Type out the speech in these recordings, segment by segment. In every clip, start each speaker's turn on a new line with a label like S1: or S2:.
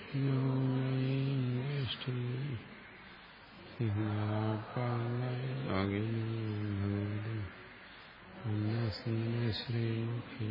S1: ശ്രീമുഖി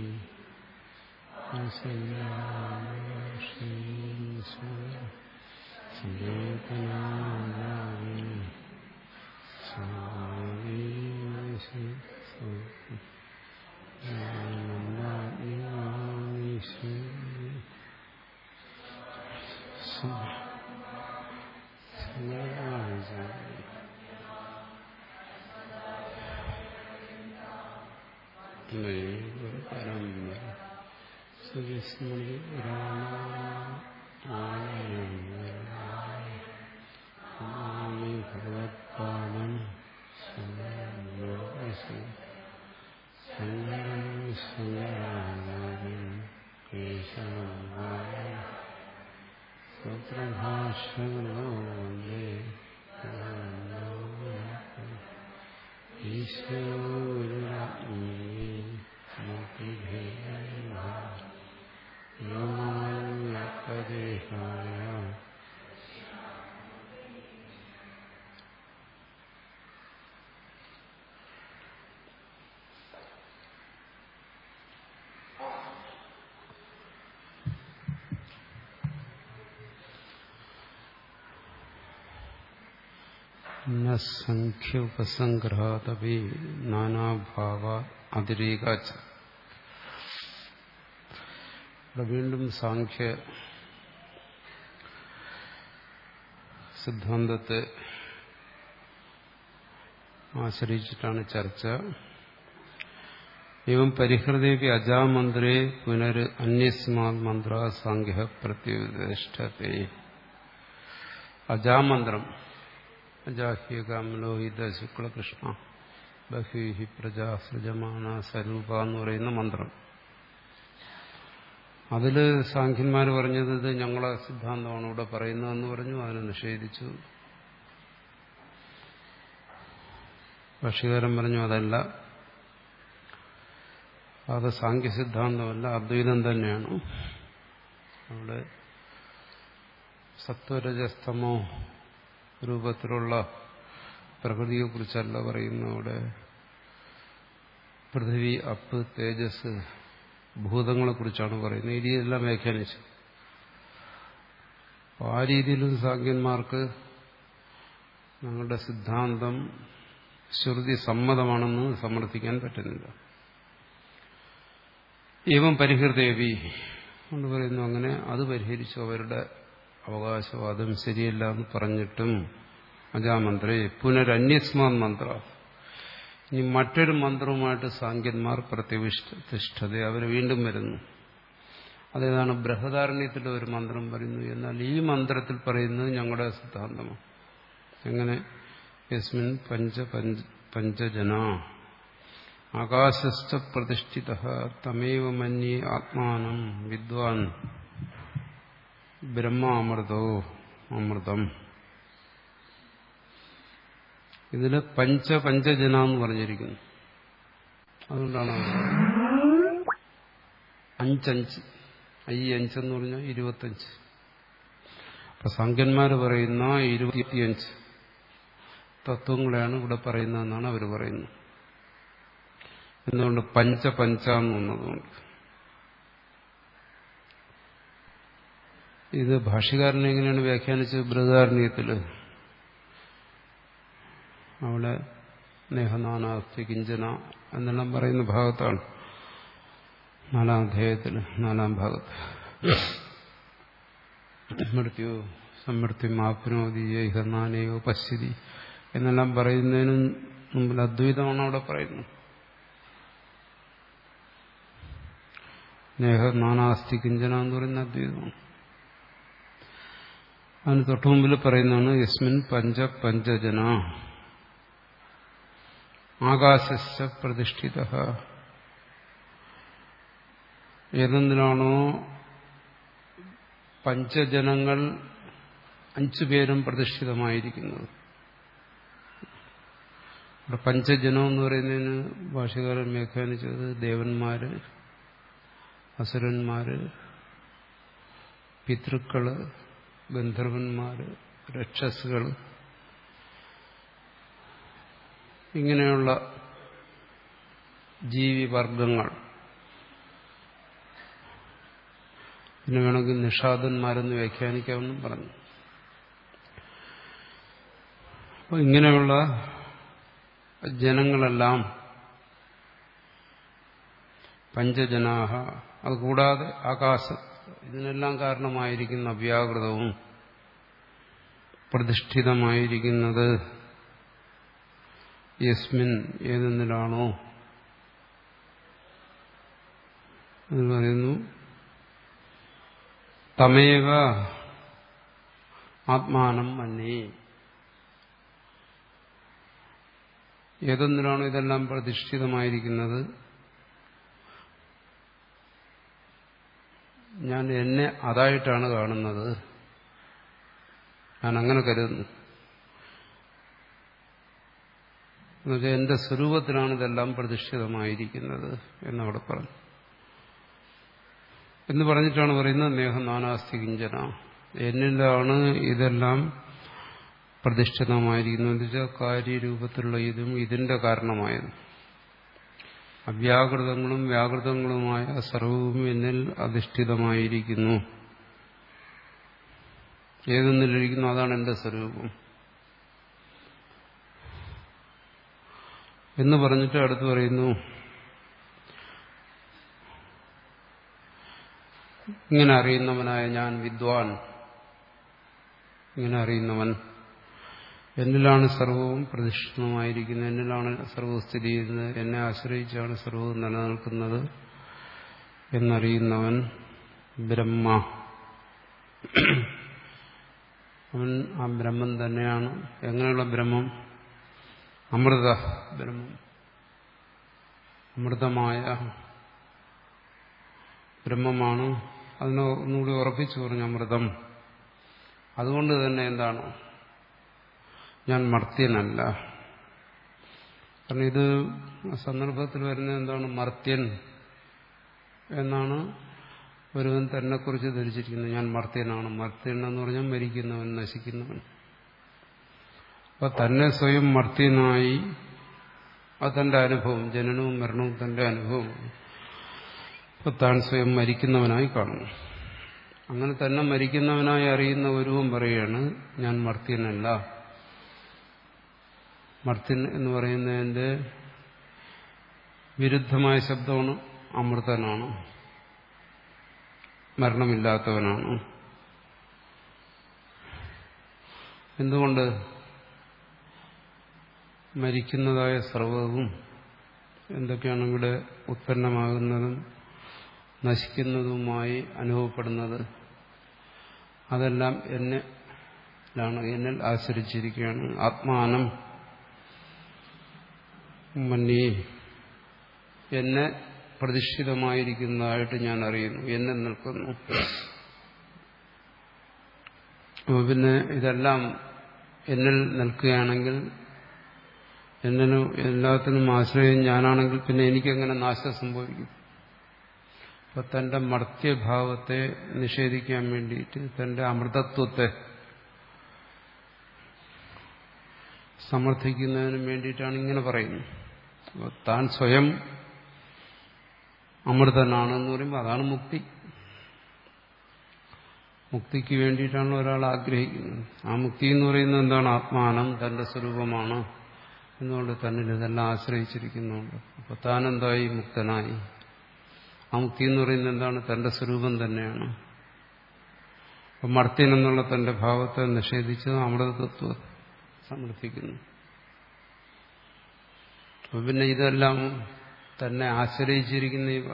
S1: സുവിസ്മൃതി രാമാമി ഭഗവത്പാദം സ്വപ്രഭാഷണോ വന്ദേ ഈശ്വരദേഹായ ന സംഖ്യ ഉപസംഗ്രഹാദപി നാനാഭാവ അതിരേകാച്ച ഇവിടെ വീണ്ടും സാഖ്യ സിദ്ധാന്തത്തെ ആശ്രയിച്ചിട്ടാണ് ചർച്ച എവം പരിഹൃതേപി അജാമന്ത്രേ പുനർ അന്യസ്മാത് മന്ത്ര സാഖ്യ പ്രത്യുഷ്ഠത്തെ അജാമന്ത്രം അജാഹ്യകാമലോഹിത ശുക്ലകൃഷ്ണ ബഹ്വീഹി പ്രജാ സൃജമാന സ്വരൂപ എന്ന് പറയുന്ന മന്ത്രം അതില് സാഖ്യന്മാർ പറഞ്ഞത് ഇത് ഞങ്ങളെ സിദ്ധാന്തമാണ് ഇവിടെ പറയുന്നതെന്ന് പറഞ്ഞു അതിനെ നിഷേധിച്ചു ഭക്ഷ്യകാരൻ പറഞ്ഞു അതല്ല അത് സാഖ്യ സിദ്ധാന്തമല്ല അദ്വൈതം തന്നെയാണ് അവിടെ സത്വരജസ്തമോ രൂപത്തിലുള്ള പ്രകൃതിയെക്കുറിച്ചല്ല പറയുന്ന അവിടെ പൃഥ്വി അപ്പ് തേജസ് ഭൂതങ്ങളെക്കുറിച്ചാണ് പറയുന്നത് ഈ രീതിയിലെല്ലാം വ്യാഖ്യാനിച്ചു ആ രീതിയിലും സാഖ്യന്മാർക്ക് ഞങ്ങളുടെ സിദ്ധാന്തം ശ്രുതി സമ്മതമാണെന്ന് സമർത്ഥിക്കാൻ പറ്റുന്നില്ല ഏവം പരിഹൃതേവി കൊണ്ട് പറയുന്നു അങ്ങനെ അത് പരിഹരിച്ചു അവരുടെ അവകാശവാദം ശരിയല്ല എന്ന് പറഞ്ഞിട്ടും അജാമന്ത്രേ പുനരന്യസ്മാൻ മന്ത്ര ഇനി മറ്റൊരു മന്ത്രവുമായിട്ട് സാങ്കന്മാർ പ്രത്യവിഷ്ഠത അവർ വീണ്ടും വരുന്നു അതേതാണ് ബൃഹദാരണ്യത്തിലെ ഒരു മന്ത്രം പറയുന്നു എന്നാൽ ഈ മന്ത്രത്തിൽ പറയുന്നത് ഞങ്ങളുടെ സിദ്ധാന്തമാണ് എങ്ങനെ യസ്മിൻ പഞ്ച പഞ്ചജന ആകാശസ്ഥ പ്രതിഷ്ഠിത തമേവ മന്യേ ആത്മാനം വിദ്വാൻ ബ്രഹ്മാമൃതോ അമൃതം ഇതില് പഞ്ച പഞ്ചജന എന്ന് പറഞ്ഞിരിക്കുന്നു അതുകൊണ്ടാണ് അഞ്ചഞ്ച് ഐ അഞ്ചെന്ന് പറഞ്ഞാൽ ഇരുപത്തഞ്ച് അപ്പൊ സംഖ്യന്മാര് പറയുന്ന ഇരുപത്തിയഞ്ച് തത്വങ്ങളെയാണ് ഇവിടെ പറയുന്നതെന്നാണ് അവർ പറയുന്നത് എന്തുകൊണ്ട് പഞ്ച പഞ്ച എന്ന് വന്നതുകൊണ്ട് ഇത് ഭാഷ്യകാരൻ എങ്ങനെയാണ് വ്യാഖ്യാനിച്ചത് ബൃഹദാരണ്യത്തില് അവിടെ നേഹനാനാസ്തി കിഞ്ചന എന്നെല്ലാം പറയുന്ന ഭാഗത്താണ് നാലാം അധ്യായത്തിൽ നാലാം ഭാഗത്ത് മൃത്യു സമൃത്യു മാപ്നോതി നാനയോ പശ്യതി എന്നെല്ലാം പറയുന്നതിന് മുമ്പിൽ അദ്വൈതമാണ് അവിടെ പറയുന്നത് നേഹ നാനാസ്തി കിഞ്ചന എന്ന് പറയുന്ന അദ്വൈതമാണ് അതിന് തൊട്ടു മുമ്പിൽ പറയുന്നതാണ് യസ്മിൻ പഞ്ച പഞ്ചജന ആകാശ പ്രതിഷ്ഠിത ഏതെന്തിനാണോ പഞ്ചജനങ്ങൾ അഞ്ചു പേരും പ്രതിഷ്ഠിതമായിരിക്കുന്നത് ഇവിടെ പഞ്ചജനം എന്ന് പറയുന്നതിന് ഭാഷകാരൻ വ്യാഖ്യാനിച്ചത് ദേവന്മാര് അസുരന്മാര് പിതൃക്കള് ഗന്ധർവന്മാര് രക്ഷസുകൾ ഇങ്ങനെയുള്ള ജീവിവർഗങ്ങൾ പിന്നെ വേണമെങ്കിൽ നിഷാദന്മാരെന്ന് വ്യാഖ്യാനിക്കാമെന്നും പറഞ്ഞു അപ്പോൾ ഇങ്ങനെയുള്ള ജനങ്ങളെല്ലാം പഞ്ചജനാഹ അതുകൂടാതെ ആകാശം ഇതിനെല്ലാം കാരണമായിരിക്കുന്ന അവ്യാകൃതവും പ്രതിഷ്ഠിതമായിരിക്കുന്നത് യസ്മിൻ ഏതെന്നിലാണോ എന്ന് പറയുന്നു തമേവ ആത്മാനം മന്യേ ഏതൊന്നിലാണോ ഇതെല്ലാം പ്രതിഷ്ഠിതമായിരിക്കുന്നത് ഞാൻ എന്നെ അതായിട്ടാണ് കാണുന്നത് ഞാൻ അങ്ങനെ കരുതുന്നു എന്നുവെച്ചാൽ എന്റെ സ്വരൂപത്തിലാണ് ഇതെല്ലാം പ്രതിഷ്ഠിതമായിരിക്കുന്നത് എന്നവിടെ പറഞ്ഞു എന്ന് പറഞ്ഞിട്ടാണ് പറയുന്നത് നേഹം നാനാസ്തി കിഞ്ചന എന്നിലാണ് ഇതെല്ലാം പ്രതിഷ്ഠിതമായിരിക്കുന്നു എന്ന് വെച്ചാൽ കാര്യരൂപത്തിലുള്ള ഇതും ഇതിന്റെ കാരണമായത് അവ്യാകൃതങ്ങളും വ്യാകൃതങ്ങളുമായ സർവവും എന്നിൽ അധിഷ്ഠിതമായിരിക്കുന്നു ഏതെന്നിലിരിക്കുന്നു അതാണ് എന്റെ സ്വരൂപം എന്ന് പറഞ്ഞിട്ട് അടുത്ത് പറയുന്നു ഇങ്ങനെ അറിയുന്നവനായ ഞാൻ വിദ്വാൻ ഇങ്ങനെ അറിയുന്നവൻ എന്നിലാണ് സർവവും പ്രതിഷ്ഠിതമായിരിക്കുന്നത് എന്നിലാണ് സർവവും സ്ഥിതി ചെയ്യുന്നത് എന്നെ ആശ്രയിച്ചാണ് സർവവും നിലനിൽക്കുന്നത് എന്നറിയുന്നവൻ ബ്രഹ്മ അവൻ ആ ബ്രഹ്മം തന്നെയാണ് എങ്ങനെയുള്ള ബ്രഹ്മം അമൃത ബ്രഹ്മം അമൃതമായ ബ്രഹ്മമാണ് അതിനെ ഒന്നുകൂടി ഉറപ്പിച്ചു പറഞ്ഞു അമൃതം അതുകൊണ്ട് തന്നെ എന്താണ് ഞാൻ മർത്യനല്ല കാരണം ഇത് സന്ദർഭത്തിൽ വരുന്നത് എന്താണ് മർത്യൻ എന്നാണ് ഒരുവൻ തന്നെക്കുറിച്ച് ധരിച്ചിരിക്കുന്നത് ഞാൻ മർത്യനാണ് മർത്യൻ എന്ന് പറഞ്ഞാൽ മരിക്കുന്നവൻ നശിക്കുന്നവൻ അപ്പൊ തന്നെ സ്വയം മർത്യനായി അത് തന്റെ അനുഭവം ജനനവും മരണവും തന്റെ അനുഭവം അപ്പൊ താൻ സ്വയം മരിക്കുന്നവനായി കാണുന്നു അങ്ങനെ തന്നെ മരിക്കുന്നവനായി അറിയുന്ന ഒരുവും പറയുകയാണ് ഞാൻ മർത്യനല്ല മർത്യൻ എന്ന് പറയുന്നതിന്റെ വിരുദ്ധമായ ശബ്ദമാണ് അമൃതനാണ് മരണമില്ലാത്തവനാണ് എന്തുകൊണ്ട് മരിക്കുന്നതായ സർവവും എന്തൊക്കെയാണ് ഇവിടെ ഉത്പന്നമാകുന്നതും നശിക്കുന്നതുമായി അനുഭവപ്പെടുന്നത് അതെല്ലാം എന്നിലാണ് എന്നിൽ ആശ്രയിച്ചിരിക്കുകയാണ് ആത്മാനം മന്യേ എന്നെ പ്രതിഷ്ഠിതമായിരിക്കുന്നതായിട്ട് ഞാൻ അറിയുന്നു എന്നെ നിൽക്കുന്നു അപ്പോൾ പിന്നെ ഇതെല്ലാം എന്നിൽ നിൽക്കുകയാണെങ്കിൽ എന്നിനും എല്ലാത്തിനും ആശ്രയം ഞാനാണെങ്കിൽ പിന്നെ എനിക്കെങ്ങനെ നാശം സംഭവിക്കും അപ്പൊ തന്റെ മർത്യഭാവത്തെ നിഷേധിക്കാൻ വേണ്ടിയിട്ട് തന്റെ അമൃതത്വത്തെ സമർത്ഥിക്കുന്നതിനും വേണ്ടിയിട്ടാണ് ഇങ്ങനെ പറയുന്നത് അപ്പോൾ താൻ സ്വയം അമൃതനാണെന്ന് പറയുമ്പോൾ അതാണ് മുക്തി മുക്തിക്ക് വേണ്ടിയിട്ടാണ് ഒരാൾ ആഗ്രഹിക്കുന്നത് ആ മുക്തി എന്ന് പറയുന്നത് എന്താണ് ആത്മാനം തന്റെ സ്വരൂപമാണ് എന്നുകൊണ്ട് തന്നിൽ ഇതെല്ലാം ആശ്രയിച്ചിരിക്കുന്നുണ്ട് അപ്പൊ താൻ എന്തായി മുക്തനായി ആ മുക്തി എന്ന് പറയുന്നത് എന്താണ് തന്റെ സ്വരൂപം തന്നെയാണ് അപ്പൊ മർത്യൻ എന്നുള്ള തന്റെ ഭാവത്തെ നിഷേധിച്ച് അമൃതത്വം സമർത്ഥിക്കുന്നു അപ്പൊ പിന്നെ ഇതെല്ലാം തന്നെ ആശ്രയിച്ചിരിക്കുന്ന ഇവ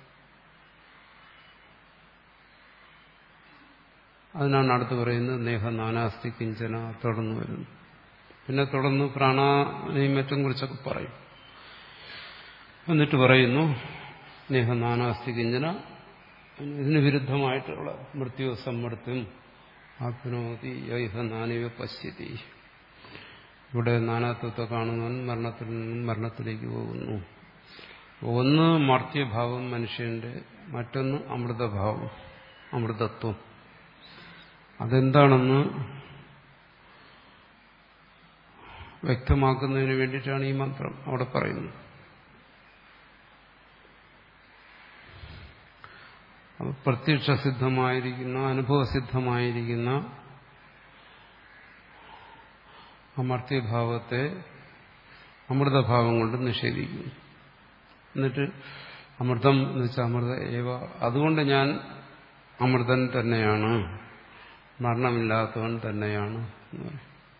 S1: അതിനാണ് അടുത്ത് പറയുന്നത് നേഹ നാനാസ്തി കിഞ്ചന തുടർന്ന് വരുന്നു പിന്നെ തുടർന്ന് പ്രാണാനെയും മറ്റും കുറിച്ചൊക്കെ പറയും എന്നിട്ട് പറയുന്നു നേഹ നാനാസ്തി കിഞ്ചന ഇതിന് വിരുദ്ധമായിട്ടുള്ള മൃത്യു സമ്മർദ്ദം ആത്മനോതി യൈഹ നാനിവ പശ്യതി ഇവിടെ നാനാത്വത്തെ കാണുന്നവൻ മരണത്തിൽ നിന്നും മരണത്തിലേക്ക് പോകുന്നു ഒന്ന് മർത്യഭാവം മനുഷ്യന്റെ മറ്റൊന്ന് അമൃതഭാവം അമൃതത്വം അതെന്താണെന്ന് വ്യക്തമാക്കുന്നതിന് വേണ്ടിയിട്ടാണ് ഈ മന്ത്രം അവിടെ പറയുന്നത് പ്രത്യക്ഷസിദ്ധമായിരിക്കുന്ന അനുഭവസിദ്ധമായിരിക്കുന്ന അമർത്യഭാവത്തെ അമൃതഭാവം കൊണ്ട് നിഷേധിക്കുന്നു എന്നിട്ട് അമൃതം എന്ന് വെച്ചാൽ അമൃത ഏവ അതുകൊണ്ട് ഞാൻ അമൃതൻ തന്നെയാണ് മരണമില്ലാത്തവൻ തന്നെയാണ് എന്ന് പറയും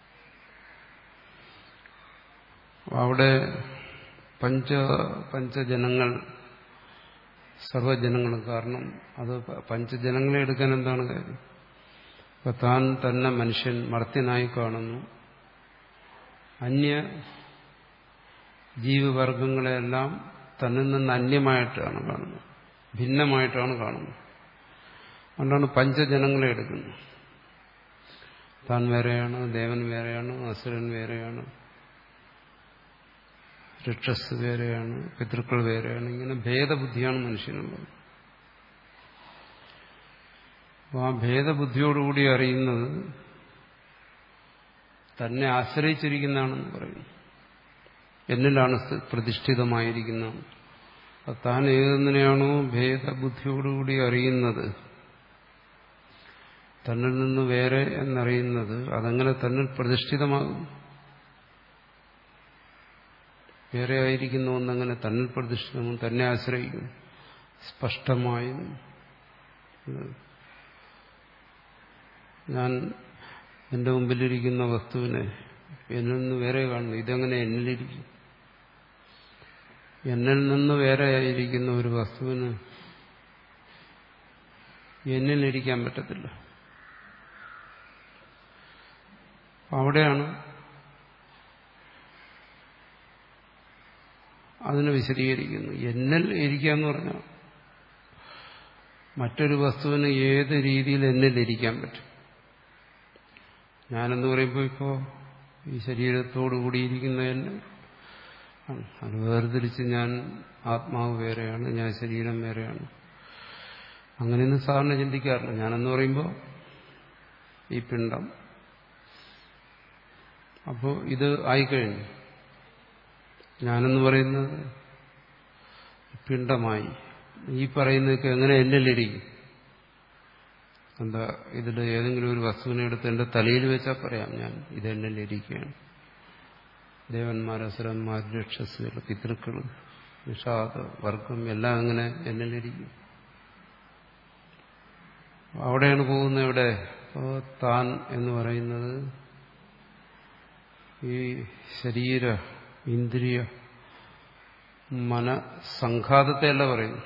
S1: അവിടെ പഞ്ച പഞ്ചജനങ്ങൾ സർവജനങ്ങളും കാരണം അത് പഞ്ചജനങ്ങളെ എടുക്കാൻ എന്താണ് കാര്യം ഇപ്പൊ താൻ തന്നെ മനുഷ്യൻ മർത്യനായി കാണുന്നു അന്യ ജീവവർഗങ്ങളെല്ലാം തന്നിൽ നിന്ന് അന്യമായിട്ടാണ് കാണുന്നത് ഭിന്നമായിട്ടാണ് കാണുന്നത് അതുകൊണ്ടാണ് പഞ്ചജനങ്ങളെ എടുക്കുന്നത് താൻ വേറെയാണ് ദേവൻ വേറെയാണ് അസുരൻ വേറെയാണ് രക്ഷസ് വേറെയാണ് പിതൃക്കൾ വേറെയാണ് ഇങ്ങനെ ഭേദബുദ്ധിയാണ് മനുഷ്യനുള്ളത് അപ്പോൾ ആ ഭേദബുദ്ധിയോടുകൂടി അറിയുന്നത് തന്നെ ആശ്രയിച്ചിരിക്കുന്നതാണെന്ന് പറയുന്നു എന്നിലാണ് പ്രതിഷ്ഠിതമായിരിക്കുന്നത് താൻ ഏതെന്നിനെയാണോ ഭേദബുദ്ധിയോടുകൂടി അറിയുന്നത് തന്നിൽ നിന്ന് വേറെ എന്നറിയുന്നത് അതങ്ങനെ തന്നിൽ പ്രതിഷ്ഠിതമാകും വേറെ ആയിരിക്കുന്ന ഒന്നങ്ങനെ തന്നിൽ പ്രതിഷ്ഠിതവും തന്നെ ആശ്രയിക്കും സ്പഷ്ടമായും ഞാൻ എന്റെ മുമ്പിലിരിക്കുന്ന വസ്തുവിനെ എന്നിൽ നിന്ന് വേറെ കാണുന്നു ഇതെങ്ങനെ എന്നിലിരിക്കും എന്നിൽ നിന്ന് വേറെ ആയിരിക്കുന്ന ഒരു വസ്തുവിന് എന്നിലിരിക്കാൻ പറ്റത്തില്ല അവിടെയാണ് അതിനെ വിശദീകരിക്കുന്നു എന്നിൽ ഇരിക്കുക എന്ന് പറഞ്ഞാൽ മറ്റൊരു വസ്തുവിന് ഏത് രീതിയിൽ എന്നിൽ ഇരിക്കാൻ പറ്റും ഞാനെന്ന് പറയുമ്പോൾ ഇപ്പോൾ ഈ ശരീരത്തോടു കൂടിയിരിക്കുന്ന എന്നെ അത് വേർതിരിച്ച് ഞാൻ ആത്മാവ് വേറെയാണ് ഞാൻ ശരീരം വേറെയാണ് അങ്ങനെയൊന്നും സാധാരണ ചിന്തിക്കാറില്ല ഞാനെന്ന് പറയുമ്പോൾ ഈ പിണ്ടം അപ്പോൾ ഇത് ആയിക്കഴിഞ്ഞു ഞാനെന്ന് പറയുന്നത് പിണ്ടമായി ഈ പറയുന്നതൊക്കെ എങ്ങനെ എന്നിലിരിക്കും എന്താ ഇതിൽ ഏതെങ്കിലും ഒരു വസ്തുവിനെ എടുത്ത് എന്റെ തലയിൽ വെച്ചാൽ പറയാം ഞാൻ ഇത് എന്നിലിരിക്കുകയാണ് ദേവന്മാർ അസുരന്മാർ രക്ഷസുകൾ പിതൃക്കൾ നിഷാദ വർഗം എല്ലാം അങ്ങനെ എന്നിലിരിക്കും അവിടെയാണ് പോകുന്നത് ഇവിടെ താൻ എന്ന് പറയുന്നത് ഈ ശരീര ഇന്ദ്രിയ മനസംഘാതത്തെയല്ല പറയുന്നു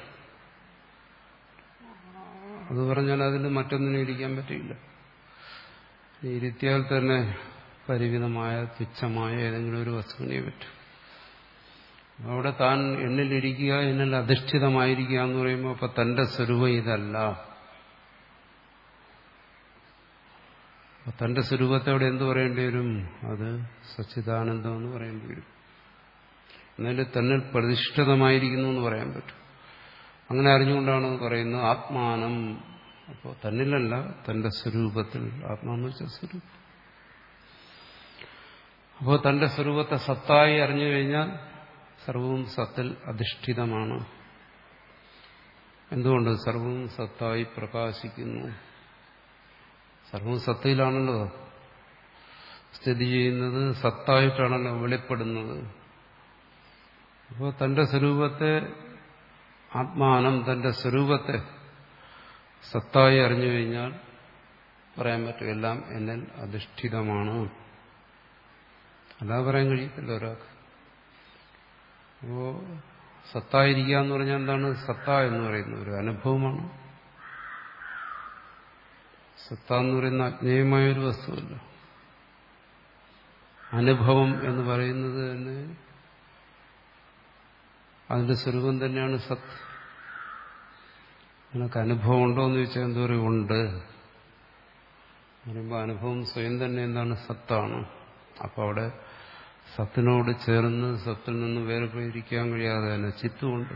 S1: അത് പറഞ്ഞാൽ അതിന് മറ്റൊന്നിനും ഇരിക്കാൻ പറ്റില്ല ഇരുത്തിയാൽ തന്നെ പരിമിതമായ തുച്ഛമായ ഏതെങ്കിലും ഒരു വസ്തുവിനെ പറ്റും അവിടെ താൻ എന്നിലിരിക്കുക എന്നിൽ അധിഷ്ഠിതമായിരിക്കുക എന്ന് പറയുമ്പോൾ അപ്പൊ തന്റെ സ്വരൂപം ഇതല്ല തന്റെ സ്വരൂപത്തെ അവിടെ എന്ത് പറയേണ്ടി വരും അത് സച്ചിദാനന്ദം എന്ന് പറയേണ്ടി വരും എന്നാലും തന്നിൽ പ്രതിഷ്ഠിതമായിരിക്കുന്നു എന്ന് പറയാൻ പറ്റും അങ്ങനെ അറിഞ്ഞുകൊണ്ടാണ് പറയുന്നത് ആത്മാനം അപ്പോൾ തന്നിലല്ല തന്റെ സ്വരൂപത്തിൽ ആത്മാന്ന് വെച്ചാൽ സ്വരൂപം അപ്പോൾ തന്റെ സ്വരൂപത്തെ സത്തായി അറിഞ്ഞു കഴിഞ്ഞാൽ സർവവും സത്തിൽ അധിഷ്ഠിതമാണ് എന്തുകൊണ്ട് സർവവും സത്തായി പ്രകാശിക്കുന്നു സർവവും സത്തയിലാണല്ലോ സ്ഥിതി ചെയ്യുന്നത് സത്തായിട്ടാണല്ലോ വെളിപ്പെടുന്നത് അപ്പോൾ തന്റെ സ്വരൂപത്തെ ആത്മാനം തന്റെ സ്വരൂപത്തെ സത്തായി അറിഞ്ഞു കഴിഞ്ഞാൽ പറയാൻ പറ്റും എല്ലാം എന്നിൽ അധിഷ്ഠിതമാണ് അല്ലാതെ പറയാൻ കഴിയത്തില്ല ഒരാൾക്ക് അപ്പോ സത്തായിരിക്കുക എന്ന് പറഞ്ഞാൽ എന്താണ് സത്ത എന്ന് പറയുന്നത് ഒരു അനുഭവമാണ് സത്ത എന്ന് പറയുന്ന അജ്ഞേയമായ ഒരു വസ്തുവല്ല അനുഭവം എന്ന് പറയുന്നത് തന്നെ അതിന്റെ സ്വരൂപം തന്നെയാണ് സത്ത് നിനക്ക് അനുഭവം ഉണ്ടോ എന്ന് ചോദിച്ചാൽ എന്തോ പറയും ഉണ്ട് പറയുമ്പോൾ അനുഭവം സ്വയം തന്നെ എന്താണ് സത്താണ് അപ്പോൾ അവിടെ സത്തിനോട് ചേർന്ന് സത്തിൽ നിന്ന് വേറെ പോയിരിക്കാൻ കഴിയാതെ തന്നെ ചിത്തുമുണ്ട്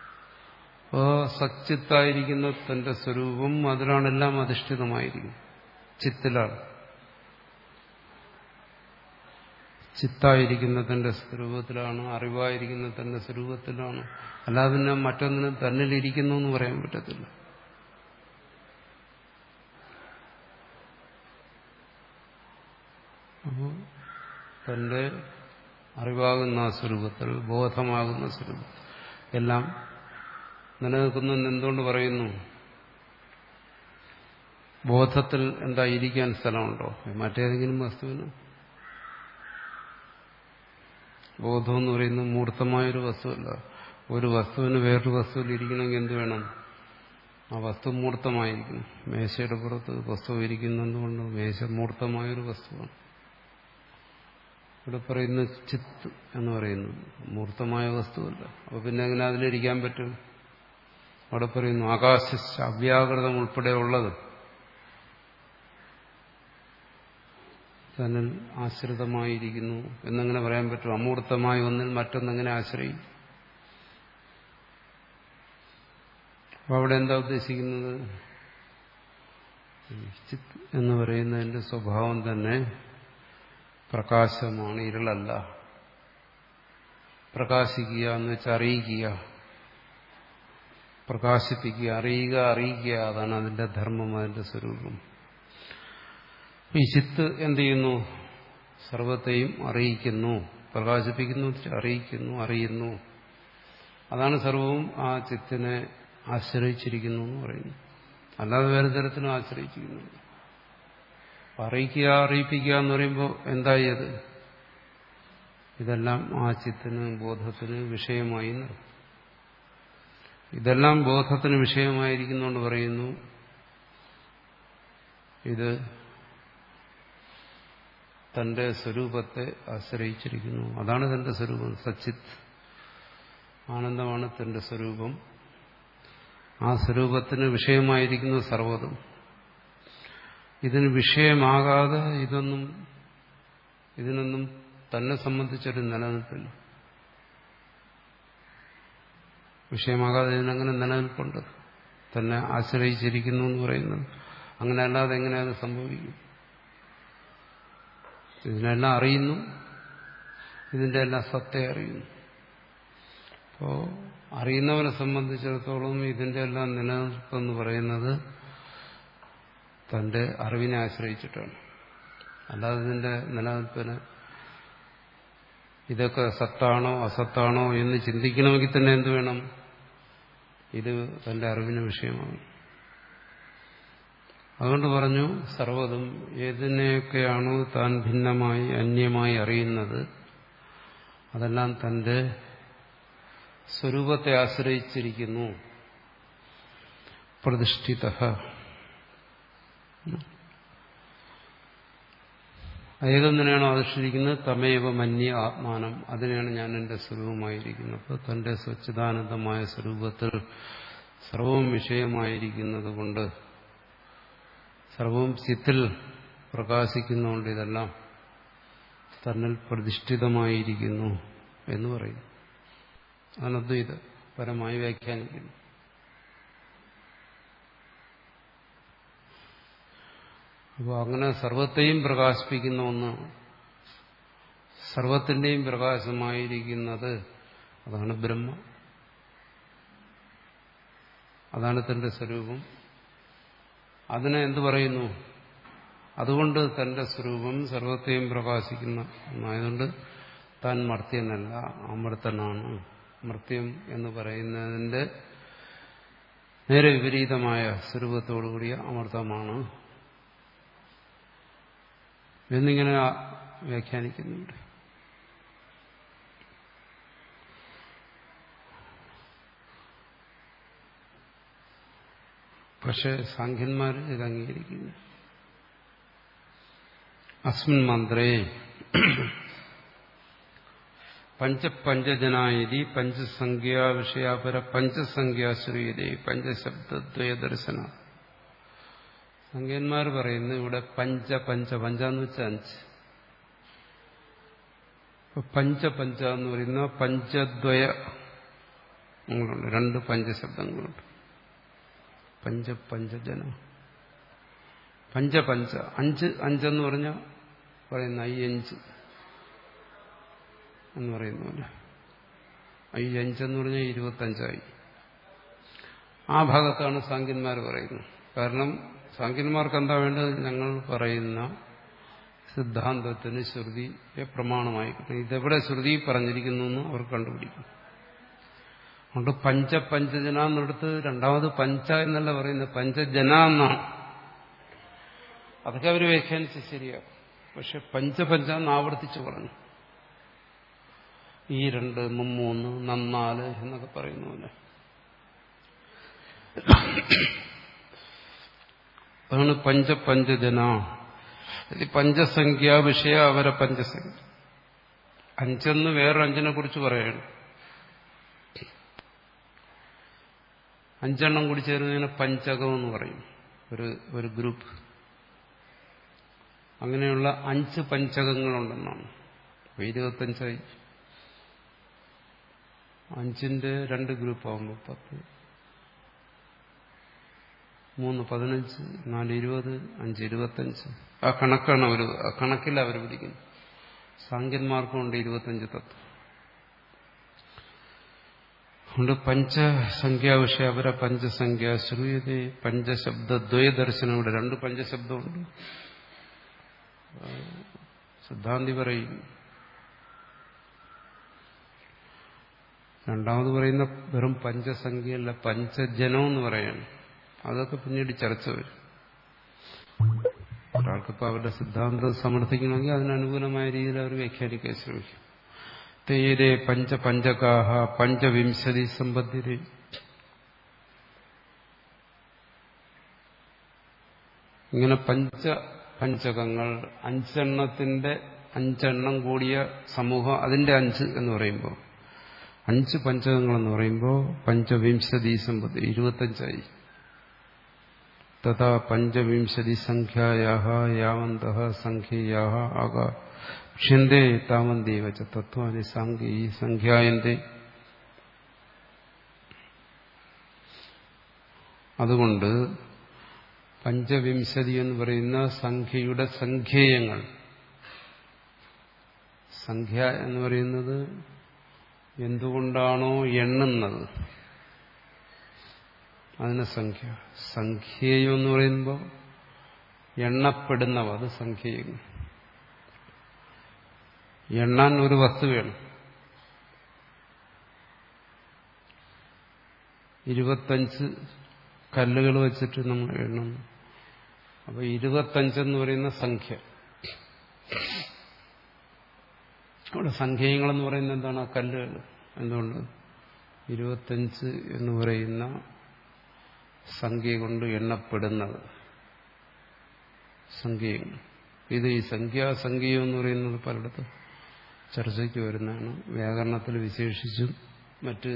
S1: അപ്പോൾ സച്ചിത്തായിരിക്കുന്ന തന്റെ സ്വരൂപം അതിലാണെല്ലാം അധിഷ്ഠിതമായിരിക്കും ചിത്തിലാണ് ചിത്തായിരിക്കുന്ന തന്റെ സ്വരൂപത്തിലാണ് അറിവായിരിക്കുന്ന തന്റെ സ്വരൂപത്തിലാണ് അല്ലാതെ പിന്നെ മറ്റൊന്നിനും തന്നിലിരിക്കുന്നു എന്ന് പറയാൻ പറ്റത്തില്ല അപ്പോൾ തന്റെ അറിവാകുന്ന ആ സ്വരൂപത്തിൽ ബോധമാകുന്ന സ്വരൂപത്തിൽ എല്ലാം നിലനിൽക്കുന്നു എന്തുകൊണ്ട് പറയുന്നു ബോധത്തിൽ എന്താ ഇരിക്കാൻ സ്ഥലമുണ്ടോ മറ്റേതെങ്കിലും വസ്തുവിന് ബോധം എന്ന് പറയുന്നത് മൂർത്തമായൊരു വസ്തുവല്ല ഒരു വസ്തുവിന് വേറൊരു വസ്തുവിൽ ഇരിക്കണമെങ്കിൽ എന്ത് വേണം ആ വസ്തു മൂർത്തമായിരിക്കണം മേശയുടെ പുറത്ത് വസ്തു ഇരിക്കുന്നതുകൊണ്ട് മേശ മൂർത്തമായൊരു വസ്തുവാണ് ഇവിടെ പറയുന്ന ചിത്ത് എന്ന് പറയുന്നു മൂർത്തമായ വസ്തുവല്ല അപ്പൊ പിന്നെ എങ്ങനെ അതിലിരിക്കാൻ പറ്റും അവിടെ പറയുന്നു ആകാശ അവ്യാകൃതം ഉൾപ്പെടെ ഉള്ളത് തന്നിൽ ആശ്രിതമായിരിക്കുന്നു എന്നെങ്ങനെ പറയാൻ പറ്റും അമൂർത്തമായ ഒന്നിൽ മറ്റൊന്നെങ്ങനെ ആശ്രയിക്കും അപ്പൊ അവിടെ എന്താ ഉദ്ദേശിക്കുന്നത് ചിത്ത് എന്ന് പറയുന്നതിന്റെ സ്വഭാവം തന്നെ പ്രകാശമാണ് ഇരുളല്ല പ്രകാശിക്കുക എന്ന് വെച്ചാൽ അറിയിക്കുക പ്രകാശിപ്പിക്കുക അറിയുക അറിയിക്കുക അതാണ് അതിന്റെ ധർമ്മം അതിന്റെ സ്വരൂപം ഈ ചിത്ത് എന്ത് ചെയ്യുന്നു സർവത്തെയും അറിയിക്കുന്നു പ്രകാശിപ്പിക്കുന്നു അറിയിക്കുന്നു അറിയുന്നു അതാണ് സർവവും ആ ചിത്തിനെ ആശ്രയിച്ചിരിക്കുന്നു എന്ന് പറയുന്നു അല്ലാതെ വേറെ തരത്തിലും ആശ്രയിച്ചിരിക്കുന്നുണ്ട് അറിയിക്കുക അറിയിപ്പിക്കുക എന്ന് പറയുമ്പോൾ എന്തായി അത് ഇതെല്ലാം ആ ചിത്തിന് ബോധത്തിന് വിഷയമായി ഇതെല്ലാം ബോധത്തിന് വിഷയമായിരിക്കുന്നുകൊണ്ട് പറയുന്നു ഇത് തന്റെ സ്വരൂപത്തെ ആശ്രയിച്ചിരിക്കുന്നു അതാണ് തന്റെ സ്വരൂപം സച്ചിത് ആനന്ദമാണ് തന്റെ സ്വരൂപം ആ സ്വരൂപത്തിന് വിഷയമായിരിക്കുന്നു സർവ്വതും ഇതിന് വിഷയമാകാതെ ഇതൊന്നും ഇതിനൊന്നും തന്നെ സംബന്ധിച്ചൊരു നിലനിൽപ്പില്ല വിഷയമാകാതെ ഇതിനങ്ങനെ നിലനിൽപ്പുണ്ട് തന്നെ ആശ്രയിച്ചിരിക്കുന്നു എന്ന് പറയുന്നത് അങ്ങനെ അല്ലാതെ എങ്ങനെ അത് സംഭവിക്കും ഇതിനെല്ലാം അറിയുന്നു ഇതിന്റെ എല്ലാം സത്തെ അറിയുന്നു അപ്പോ അറിയുന്നവനെ സംബന്ധിച്ചിടത്തോളം ഇതിന്റെ എല്ലാം നിലനിൽപ്പെന്ന് പറയുന്നത് തന്റെ അറിവിനെ ആശ്രയിച്ചിട്ടാണ് അല്ലാതെ ഇതിന്റെ നിലനിൽപ്പിന് ഇതൊക്കെ സത്താണോ അസത്താണോ എന്ന് ചിന്തിക്കണമെങ്കിൽ തന്നെ എന്ത് വേണം ഇത് തന്റെ അറിവിന് വിഷയമാണ് അതുകൊണ്ട് പറഞ്ഞു സർവ്വതും ഏതിനെയൊക്കെയാണോ താൻ ഭിന്നമായി അന്യമായി അറിയുന്നത് അതെല്ലാം തന്റെ സ്വരൂപത്തെ ആശ്രയിച്ചിരിക്കുന്നു പ്രതിഷ്ഠിത ഏതൊന്നിനാണോ അധിഷ്ഠിക്കുന്നത് തമേവ മന്യ ആത്മാനം അതിനെയാണ് ഞാൻ എന്റെ സ്വരൂപമായിരിക്കുന്നത് അപ്പോൾ തന്റെ സ്വച്ഛതാനന്ദമായ സ്വരൂപത്തിൽ സർവവും വിഷയമായിരിക്കുന്നത് കൊണ്ട് സർവവും ചിത്തിൽ പ്രകാശിക്കുന്നുകൊണ്ട് ഇതെല്ലാം തന്നിൽ പ്രതിഷ്ഠിതമായിരിക്കുന്നു എന്ന് പറയും അനദ്വൈത പരമായി വ്യാഖ്യാനിക്കുന്നു അപ്പോൾ അങ്ങനെ സർവത്തെയും പ്രകാശിപ്പിക്കുന്ന ഒന്ന് സർവത്തിൻ്റെയും പ്രകാശമായിരിക്കുന്നത് അതാണ് ബ്രഹ്മ അതാണ് തന്റെ സ്വരൂപം അതിനെ എന്തു പറയുന്നു അതുകൊണ്ട് തന്റെ സ്വരൂപം സർവത്തെയും പ്രകാശിക്കുന്ന ഒന്നായതുകൊണ്ട് താൻ മർത്യനല്ല അമൃതനാണ് മർത്യം എന്ന് പറയുന്നതിന്റെ നേരെ വിപരീതമായ സ്വരൂപത്തോടുകൂടിയ അമൃതമാണ് എന്നിങ്ങനെ വ്യാഖ്യാനിക്കുന്നുണ്ട് പക്ഷെ സാഖ്യന്മാർ ഇത് അംഗീകരിക്കുന്നു അസ്മിൻ മന്ത്രേ പഞ്ചപഞ്ചജനായി പഞ്ചസംഖ്യാ വിഷയാപര പഞ്ചസംഖ്യാശ്രീയതേ പഞ്ചശബ്ദദ്വയ ദർശന സംഖ്യന്മാർ പറയുന്നു ഇവിടെ പഞ്ച പഞ്ച പഞ്ച എന്ന് വെച്ചാൽ അഞ്ച് പഞ്ച പഞ്ച എന്ന് പറയുന്ന പഞ്ചദ്വയ രണ്ട് പഞ്ചശബ്ദങ്ങളുണ്ട് പഞ്ച പഞ്ചജന പഞ്ചപഞ്ച അഞ്ച് അഞ്ചെന്ന് പറഞ്ഞാൽ പറയുന്ന ഐ അഞ്ച് എന്ന് പറയുന്നില്ല ഐ അഞ്ചെന്ന് പറഞ്ഞാൽ ഇരുപത്തഞ്ചായി ആ ഭാഗത്താണ് സാങ്കന്മാർ പറയുന്നത് കാരണം സാങ്കന്മാർക്ക് എന്താ വേണ്ടത് ഞങ്ങൾ പറയുന്ന സിദ്ധാന്തത്തിന് ശ്രുതിയെ പ്രമാണമായി കിട്ടും ഇതെവിടെ ശ്രുതി പറഞ്ഞിരിക്കുന്നു എന്ന് അവർ കണ്ടുപിടിക്കും അതുകൊണ്ട് പഞ്ച പഞ്ചജന എന്നെടുത്ത് രണ്ടാമത് പഞ്ച എന്നല്ല പറയുന്നത് പഞ്ചജന എന്നാണ് അതൊക്കെ അവർ വ്യാഖ്യാനിച്ച് ശരിയാകും പക്ഷെ പഞ്ചപഞ്ച എന്ന് ആവർത്തിച്ച് പറഞ്ഞു ഈ രണ്ട് മുമ്മൂന്ന് നന്നാല് എന്നൊക്കെ പറയുന്ന പോലെ അതാണ് പഞ്ചപഞ്ചജന പഞ്ചസംഖ്യ വിഷയ അവരെ പഞ്ചസംഖ്യ അഞ്ചെന്ന് വേറൊരു അഞ്ചിനെ കുറിച്ച് പറയണം അഞ്ചെണ്ണം കൂടി ചേരുന്നതിന് പഞ്ചകം എന്ന് പറയും ഒരു ഒരു ഗ്രൂപ്പ് അങ്ങനെയുള്ള അഞ്ച് പഞ്ചകങ്ങളുണ്ടെന്നാണ് അപ്പൊ ഇരുപത്തഞ്ചായി അഞ്ചിന്റെ രണ്ട് ഗ്രൂപ്പ് ആകുമ്പോൾ പത്ത് മൂന്ന് പതിനഞ്ച് നാല് ഇരുപത് അഞ്ച് ഇരുപത്തഞ്ച് ആ കണക്കാണ് അവർ ആ കണക്കിൽ അവർ പിടിക്കുന്നത് സാങ്കന്മാർക്കും ഉണ്ട് ഇരുപത്തഞ്ച് തത്വം അതുകൊണ്ട് പഞ്ചസംഖ്യാ വിഷയ അവരെ പഞ്ചസംഖ്യ ശ്രൂയത പഞ്ചശബ്ദദ്വയ ദർശനം ഇവിടെ രണ്ട് പഞ്ചശബ്ദമുണ്ട് സിദ്ധാന്തി പറയും രണ്ടാമത് പറയുന്ന വെറും പഞ്ചസംഖ്യയല്ല പഞ്ചജനം എന്ന് പറയാണ് അതൊക്കെ പിന്നീട് ചർച്ച വരും ഒരാൾക്കിപ്പോൾ അവരുടെ സിദ്ധാന്തം സമർത്ഥിക്കണമെങ്കിൽ അതിനനുകൂലമായ രീതിയിൽ അവർ വ്യാഖ്യാനിക്കാൻ ശ്രമിക്കും തേരെ പഞ്ച പഞ്ചകാഹ പഞ്ചവിംശതി സമ്പത്തിരെ ഇങ്ങനെ പഞ്ച പഞ്ചകങ്ങൾ അഞ്ചെണ്ണത്തിന്റെ അഞ്ചെണ്ണം കൂടിയ സമൂഹം അതിന്റെ അഞ്ച് എന്ന് പറയുമ്പോൾ അഞ്ച് പഞ്ചകങ്ങൾ എന്ന് പറയുമ്പോൾ പഞ്ചവിംശതി സമ്പത്തി ഇരുപത്തഞ്ചായി തഥാ പഞ്ചവിംശതി സംഖ്യായാ യാവന്ത സംഖ്യയാ ആകാക്ഷ്യന്തേ താവന്തേവ ച തത്വാനി സാങ്കി സംഖ്യായന്തേ അതുകൊണ്ട് പഞ്ചവിംശതി എന്ന് പറയുന്ന സംഖ്യയുടെ സംഖ്യേയങ്ങൾ സംഖ്യ എന്ന് പറയുന്നത് എന്തുകൊണ്ടാണോ എണ്ണുന്നത് അതിന് സംഖ്യ സംഖ്യയം എന്ന് പറയുമ്പോൾ എണ്ണപ്പെടുന്നവ അത് സംഖ്യയും എണ്ണാൻ ഒരു വസ്തു വേണം ഇരുപത്തഞ്ച് കല്ലുകൾ വെച്ചിട്ട് നമ്മൾ എണ്ണുന്നു അപ്പൊ ഇരുപത്തഞ്ചെന്ന് പറയുന്ന സംഖ്യ അവിടെ സംഖ്യങ്ങളെന്ന് പറയുന്നത് എന്താണ് ആ കല്ലുകൾ എന്തുകൊണ്ട് ഇരുപത്തഞ്ച് എന്ന് പറയുന്ന സംഖ്യ കൊണ്ട് എണ്ണപ്പെടുന്നത് സംഖ്യകൾ ഇത് ഈ സംഖ്യാസംഖ്യം എന്ന് പറയുന്നത് പലയിടത്തും ചർച്ചയ്ക്ക് വരുന്നതാണ് വ്യാകരണത്തിൽ വിശേഷിച്ചും മറ്റ്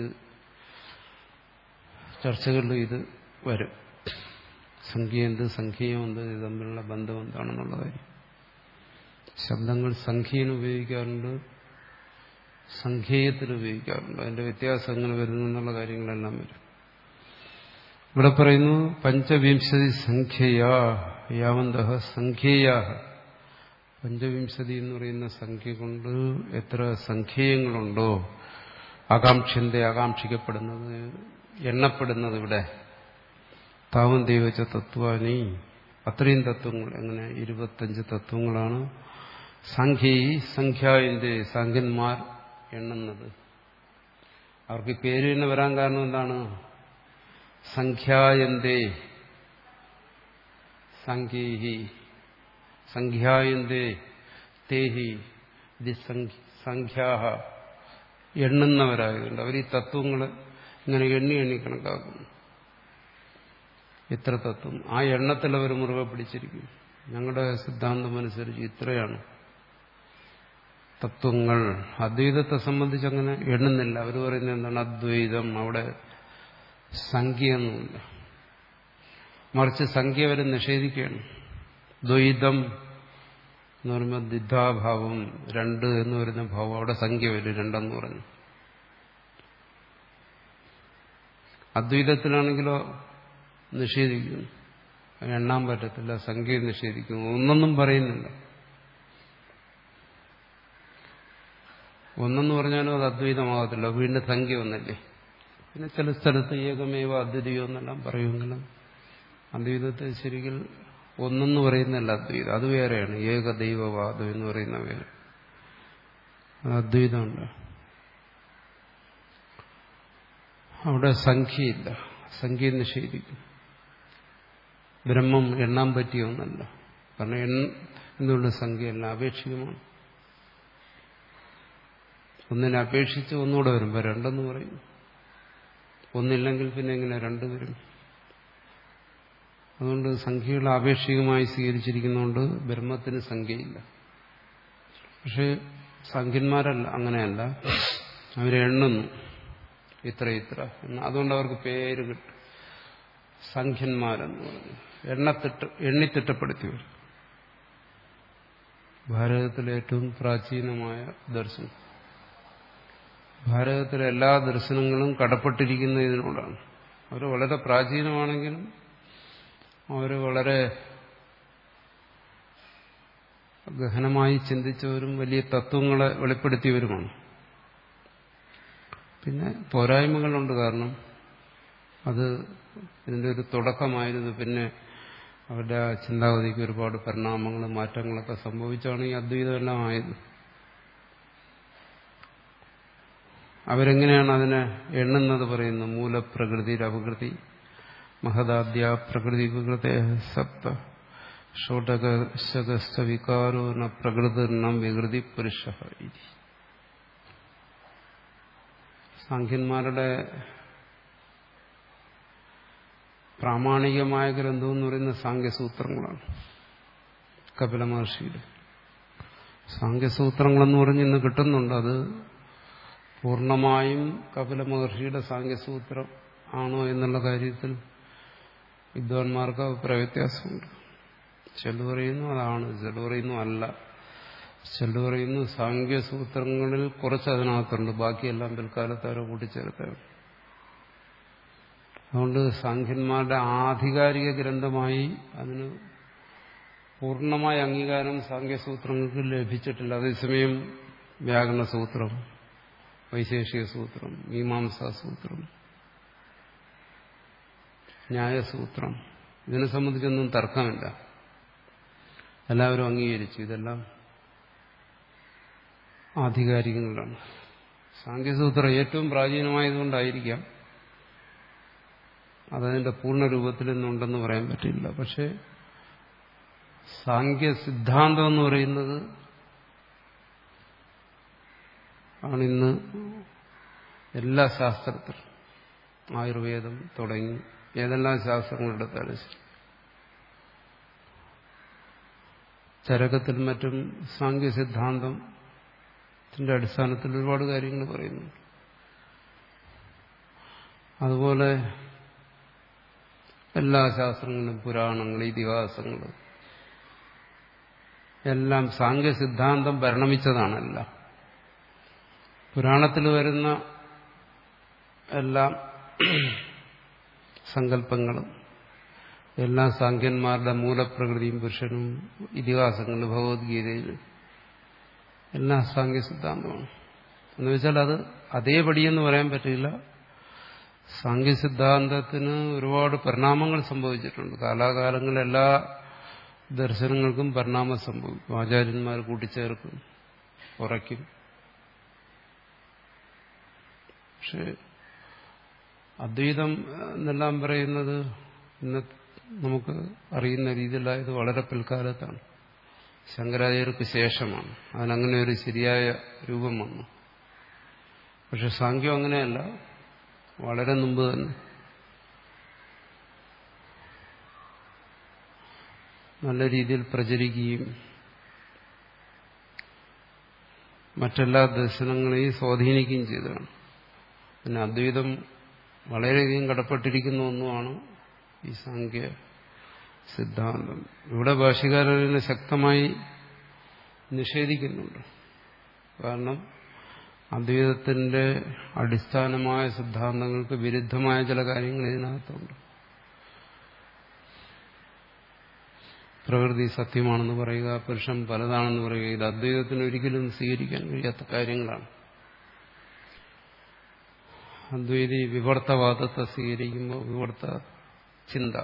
S1: ചർച്ചകളിലും ഇത് വരും സംഖ്യ എന്ത് സംഖ്യം എന്ത് ഇത് തമ്മിലുള്ള ബന്ധം എന്താണെന്നുള്ള കാര്യം ശബ്ദങ്ങൾ സംഖ്യയിൽ ഉപയോഗിക്കാറുണ്ട് സംഖ്യേയത്തിൽ ഉപയോഗിക്കാറുണ്ട് അതിന്റെ വ്യത്യാസങ്ങൾ വരുന്നു എന്നുള്ള കാര്യങ്ങളെല്ലാം വരും ഇവിടെ പറയുന്നു പഞ്ചവിംശതി സംഖ്യയാ യാവന്ത സംഖ്യേയാ പഞ്ചവിംശതി എന്ന് പറയുന്ന സംഖ്യ കൊണ്ട് എത്ര സംഖ്യങ്ങളുണ്ടോ ആകാംക്ഷന്റെ ആകാംക്ഷിക്കപ്പെടുന്നത് എണ്ണപ്പെടുന്നത് ഇവിടെ താവം ദൈവച്ച തത്വാനി അത്രയും തത്വങ്ങൾ എങ്ങനെ ഇരുപത്തഞ്ച് തത്വങ്ങളാണ് സംഖ്യ സംഖ്യാവിന്റെ സംഖ്യന്മാർ എണ്ണുന്നത് അവർക്ക് പേര് തന്നെ വരാൻ കാരണം എന്താണ് സംഖ്യായന്തേ സംഖ്യേഹി സംഖ്യായന്തേ തേഹി സംഖ്യാഹ എണ്ണുന്നവരായതുകൊണ്ട് അവർ ഈ തത്വങ്ങൾ ഇങ്ങനെ എണ്ണി എണ്ണി കണക്കാക്കുന്നു ഇത്ര തത്വം ആ എണ്ണത്തിൽ അവർ മുറുകെ പിടിച്ചിരിക്കും ഞങ്ങളുടെ സിദ്ധാന്തം അനുസരിച്ച് ഇത്രയാണ് തത്വങ്ങൾ അദ്വൈതത്തെ സംബന്ധിച്ച് അങ്ങനെ എണ്ണുന്നില്ല അവർ പറയുന്നത് എന്താണ് അദ്വൈതം അവിടെ സംഖ്യയൊന്നുമില്ല മറിച്ച് സംഖ്യ അവർ നിഷേധിക്കുകയാണ് ദ്വൈതം എന്ന് പറയുമ്പോൾ ദിദ്ധാഭാവം രണ്ട് എന്ന് പറയുന്ന ഭാവം അവിടെ സംഖ്യ വരും രണ്ടെന്ന് പറഞ്ഞു അദ്വൈതത്തിലാണെങ്കിലോ നിഷേധിക്കുന്നു എണ്ണാൻ പറ്റത്തില്ല സംഖ്യ നിഷേധിക്കുന്നു ഒന്നൊന്നും പറയുന്നില്ല ഒന്നെന്ന് പറഞ്ഞാലും അത് അദ്വൈതമാകത്തില്ല വീണ്ടും സംഖ്യ ഒന്നല്ലേ പിന്നെ ചില സ്ഥലത്ത് ഏകമേവ അദ്വിതീയം എന്നെല്ലാം പറയുമെങ്കിലും അദ്വൈതത്തെ ശരിക്കും ഒന്നെന്ന് പറയുന്നല്ല അദ്വൈതം അത് വേറെയാണ് ഏകദൈവവാദം എന്ന് പറയുന്ന വേറെ അത് അദ്വൈതമുണ്ട് അവിടെ സംഖ്യയില്ല സംഖ്യ നിഷേധിക്കും ബ്രഹ്മം എണ്ണാൻ പറ്റിയ ഒന്നല്ല കാരണം എണ്ണ എന്തുകൊണ്ട് സംഖ്യയല്ല അപേക്ഷികമാണ് ഒന്നിനെ അപേക്ഷിച്ച് ഒന്നുകൂടെ വരുമ്പോൾ രണ്ടെന്ന് പറയും ഒന്നില്ലെങ്കിൽ പിന്നെ എങ്ങനെ രണ്ട് വരും അതുകൊണ്ട് സംഖ്യകൾ ആപേക്ഷികമായി സ്വീകരിച്ചിരിക്കുന്നതുകൊണ്ട് ബ്രഹ്മത്തിന് സംഖ്യയില്ല പക്ഷെ സംഖ്യന്മാരല്ല അങ്ങനെയല്ല അവരെണ്ണുന്നു ഇത്ര ഇത്ര എന്ന് അതുകൊണ്ട് അവർക്ക് പേര് കിട്ടും സംഖ്യന്മാരെന്ന് പറഞ്ഞു എണ്ണത്തിട്ട് എണ്ണിത്തിട്ടപ്പെടുത്തിയവർ ഭാരതത്തിലെ ഏറ്റവും പ്രാചീനമായ ദർശനം ഭാരതത്തിലെ എല്ലാ ദർശനങ്ങളും കടപ്പെട്ടിരിക്കുന്ന ഇതിനോടാണ് അവർ വളരെ പ്രാചീനമാണെങ്കിലും അവർ വളരെ ഗഹനമായി ചിന്തിച്ചവരും വലിയ തത്വങ്ങളെ വെളിപ്പെടുത്തിയവരുമാണ് പിന്നെ പോരായ്മകളുണ്ട് കാരണം അത് ഇതിൻ്റെ ഒരു തുടക്കമായിരുന്നു പിന്നെ അവരുടെ ആ ചിന്താഗതിക്ക് ഒരുപാട് പരിണാമങ്ങളും മാറ്റങ്ങളൊക്കെ സംഭവിച്ചാണ് ഈ അദ്വൈതമെല്ലാം ആയത് അവരെങ്ങനെയാണ് അതിനെ എണ്ണുന്നത് പറയുന്നത് മൂലപ്രകൃതി അപകൃതി മഹദാദ്യ പ്രകൃതി വികൃത സപ്ത ഷോഡകശകസ്ഥ വികാരോ ന പ്രകൃതിർണം വികൃതി പുരുഷ സാഖ്യന്മാരുടെ പ്രാമാണികമായ ഗ്രന്ഥം എന്ന് പറയുന്ന സാങ്ക്യസൂത്രങ്ങളാണ് കപില മഹർഷിയുടെ സാങ്ക്യസൂത്രങ്ങളെന്ന് പറഞ്ഞ് ഇന്ന് കിട്ടുന്നുണ്ട് അത് പൂർണ്ണമായും കപില മഹർഷിയുടെ സാങ്ക്യസൂത്രം ആണോ എന്നുള്ള കാര്യത്തിൽ വിദ്വാൻമാർക്ക് അഭിപ്രായ വ്യത്യാസമുണ്ട് ചില പറയുന്നു അതാണ് ചില പറയുന്നു അല്ല ചില പറയുന്നു സാങ്ക്യസൂത്രങ്ങളിൽ കുറച്ച് അതിനകത്തുണ്ട് ബാക്കിയെല്ലാം പിൽക്കാലത്ത് അവരെ കൂട്ടിച്ചേർത്താണ് അതുകൊണ്ട് സാഖ്യന്മാരുടെ ആധികാരിക ഗ്രന്ഥമായി അതിന് പൂർണ്ണമായ അംഗീകാരം സാങ്ക്യസൂത്രങ്ങൾക്ക് ലഭിച്ചിട്ടില്ല അതേസമയം വ്യാകരണസൂത്രം വൈശേഷിക സൂത്രം മീമാംസാ സൂത്രം ന്യായസൂത്രം ഇതിനെ സംബന്ധിച്ചൊന്നും തർക്കമില്ല എല്ലാവരും അംഗീകരിച്ചു ഇതെല്ലാം ആധികാരികങ്ങളാണ് സാങ്കേസൂത്രം ഏറ്റവും പ്രാചീനമായതുകൊണ്ടായിരിക്കാം അതതിന്റെ പൂർണ്ണ രൂപത്തിൽ നിന്നുണ്ടെന്ന് പറയാൻ പറ്റില്ല പക്ഷെ സാങ്ക്യ സിദ്ധാന്തം എന്ന് പറയുന്നത് ആണിന്ന് എല്ലാ ശാസ്ത്രത്തിലും ആയുർവേദം തുടങ്ങി ഏതെല്ലാം ശാസ്ത്രങ്ങളെടുത്താലും ശരി ചരകത്തിൽ മറ്റും സാങ്ക്യ സിദ്ധാന്തത്തിന്റെ അടിസ്ഥാനത്തിൽ ഒരുപാട് കാര്യങ്ങൾ പറയുന്നു അതുപോലെ എല്ലാ ശാസ്ത്രങ്ങളും പുരാണങ്ങൾ ഇതിഹാസങ്ങൾ എല്ലാം സാങ്ക്യ സിദ്ധാന്തം പരിണമിച്ചതാണല്ല പുരാണത്തിൽ വരുന്ന എല്ലാം സങ്കല്പങ്ങളും എല്ലാ സാഖ്യന്മാരുടെ മൂലപ്രകൃതിയും പുരുഷനും ഇതിഹാസങ്ങളും ഭഗവത്ഗീതയിൽ എല്ലാം സാങ്ക്യ സിദ്ധാന്തമാണ് എന്ന് വെച്ചാൽ അത് അതേപടിയെന്ന് പറയാൻ പറ്റില്ല സാങ്ക്യ സിദ്ധാന്തത്തിന് ഒരുപാട് പരിണാമങ്ങൾ സംഭവിച്ചിട്ടുണ്ട് കാലാകാലങ്ങളിൽ എല്ലാ ദർശനങ്ങൾക്കും പരിണാമം സംഭവിക്കും ആചാര്യന്മാർ കൂട്ടിച്ചേർക്കും കുറയ്ക്കും പക്ഷെ അദ്വൈതം എന്നെല്ലാം പറയുന്നത് ഇന്ന് നമുക്ക് അറിയുന്ന രീതിയിലായത് വളരെ പിൽക്കാലത്താണ് ശങ്കരാചാര്യർക്ക് ശേഷമാണ് അതിനങ്ങനെ ഒരു ശരിയായ രൂപം വന്നു പക്ഷെ സാങ്ക്യം അങ്ങനെയല്ല വളരെ മുമ്പ് തന്നെ നല്ല രീതിയിൽ പ്രചരിക്കുകയും മറ്റെല്ലാ ദർശനങ്ങളെയും സ്വാധീനിക്കുകയും ചെയ്തതാണ് പിന്നെ അദ്വൈതം വളരെയധികം കടപ്പെട്ടിരിക്കുന്ന ഒന്നുമാണ് ഈ സാങ്ക്യ സിദ്ധാന്തം ഇവിടെ ഭാഷകാരനെ ശക്തമായി നിഷേധിക്കുന്നുണ്ട് കാരണം അദ്വൈതത്തിന്റെ അടിസ്ഥാനമായ സിദ്ധാന്തങ്ങൾക്ക് വിരുദ്ധമായ ചില കാര്യങ്ങൾ ഇതിനകത്തുണ്ട് പ്രകൃതി സത്യമാണെന്ന് പറയുക പുരുഷൻ പലതാണെന്ന് പറയുക ഇത് അദ്വൈതത്തിന് ഒരിക്കലും സ്വീകരിക്കാൻ കഴിയാത്ത കാര്യങ്ങളാണ് അദ്വൈതി വിവർത്തവാദത്തെ സ്വീകരിക്കുമ്പോൾ വിവർത്ത ചിന്ത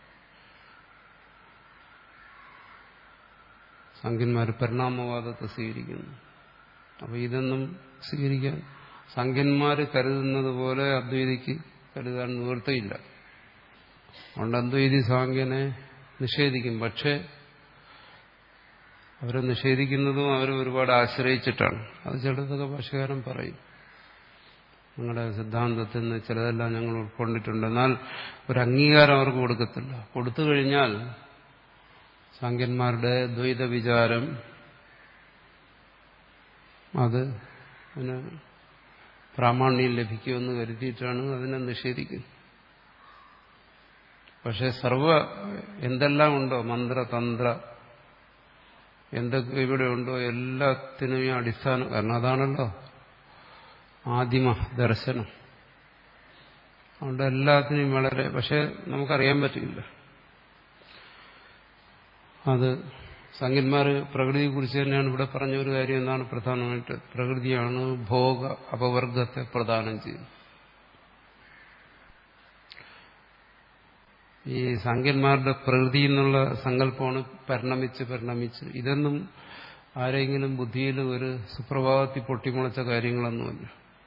S1: സംഖ്യന്മാർ പരിണാമവാദത്തെ സ്വീകരിക്കുന്നു അപ്പൊ ഇതൊന്നും സ്വീകരിക്കാൻ സംഖ്യന്മാർ കരുതുന്നത് പോലെ അദ്വൈതിക്ക് കരുതാൻ നിവൃത്തിയില്ല അതുകൊണ്ട് അദ്വൈതി സാഖ്യനെ നിഷേധിക്കും പക്ഷേ അവരെ നിഷേധിക്കുന്നതും അവർ ഒരുപാട് ആശ്രയിച്ചിട്ടാണ് അത് ചിലതൊക്കെ ഭാഷകാരൻ പറയും നിങ്ങളുടെ സിദ്ധാന്തത്തിൽ നിന്ന് ചിലതെല്ലാം ഞങ്ങൾ ഉൾക്കൊണ്ടിട്ടുണ്ട് എന്നാൽ ഒരു അംഗീകാരം അവർക്ക് കൊടുക്കത്തില്ല കൊടുത്തു കഴിഞ്ഞാൽ സാങ്കന്മാരുടെ ദ്വൈത വിചാരം അത് അതിന് പ്രാമാണ്യം ലഭിക്കുമെന്ന് കരുതിയിട്ടാണ് അതിനെ നിഷേധിക്കുന്നത് പക്ഷെ സർവ എന്തെല്ലാം ഉണ്ടോ മന്ത്രതന്ത്ര എന്തൊക്കെ ഇവിടെ ഉണ്ടോ എല്ലാത്തിനും ഈ അടിസ്ഥാനം കാരണം അതാണല്ലോ ആദിമ ദർശനം അതുകൊണ്ട് എല്ലാത്തിനും വളരെ പക്ഷെ നമുക്കറിയാൻ പറ്റില്ല അത് സംഖ്യന്മാർ പ്രകൃതിയെക്കുറിച്ച് തന്നെയാണ് ഇവിടെ പറഞ്ഞ ഒരു കാര്യം എന്താണ് പ്രധാനമായിട്ട് പ്രകൃതിയാണ് ഭോഗ അപവർഗത്തെ പ്രദാനം ചെയ്യുന്നത് ഈ സാങ്കന്മാരുടെ പ്രകൃതി എന്നുള്ള സങ്കല്പമാണ് പരിണമിച്ച് പരിണമിച്ച് ഇതൊന്നും ആരെങ്കിലും ബുദ്ധിയിൽ ഒരു സുപ്രഭാതത്തിൽ പൊട്ടിമുളച്ച കാര്യങ്ങളൊന്നുമല്ല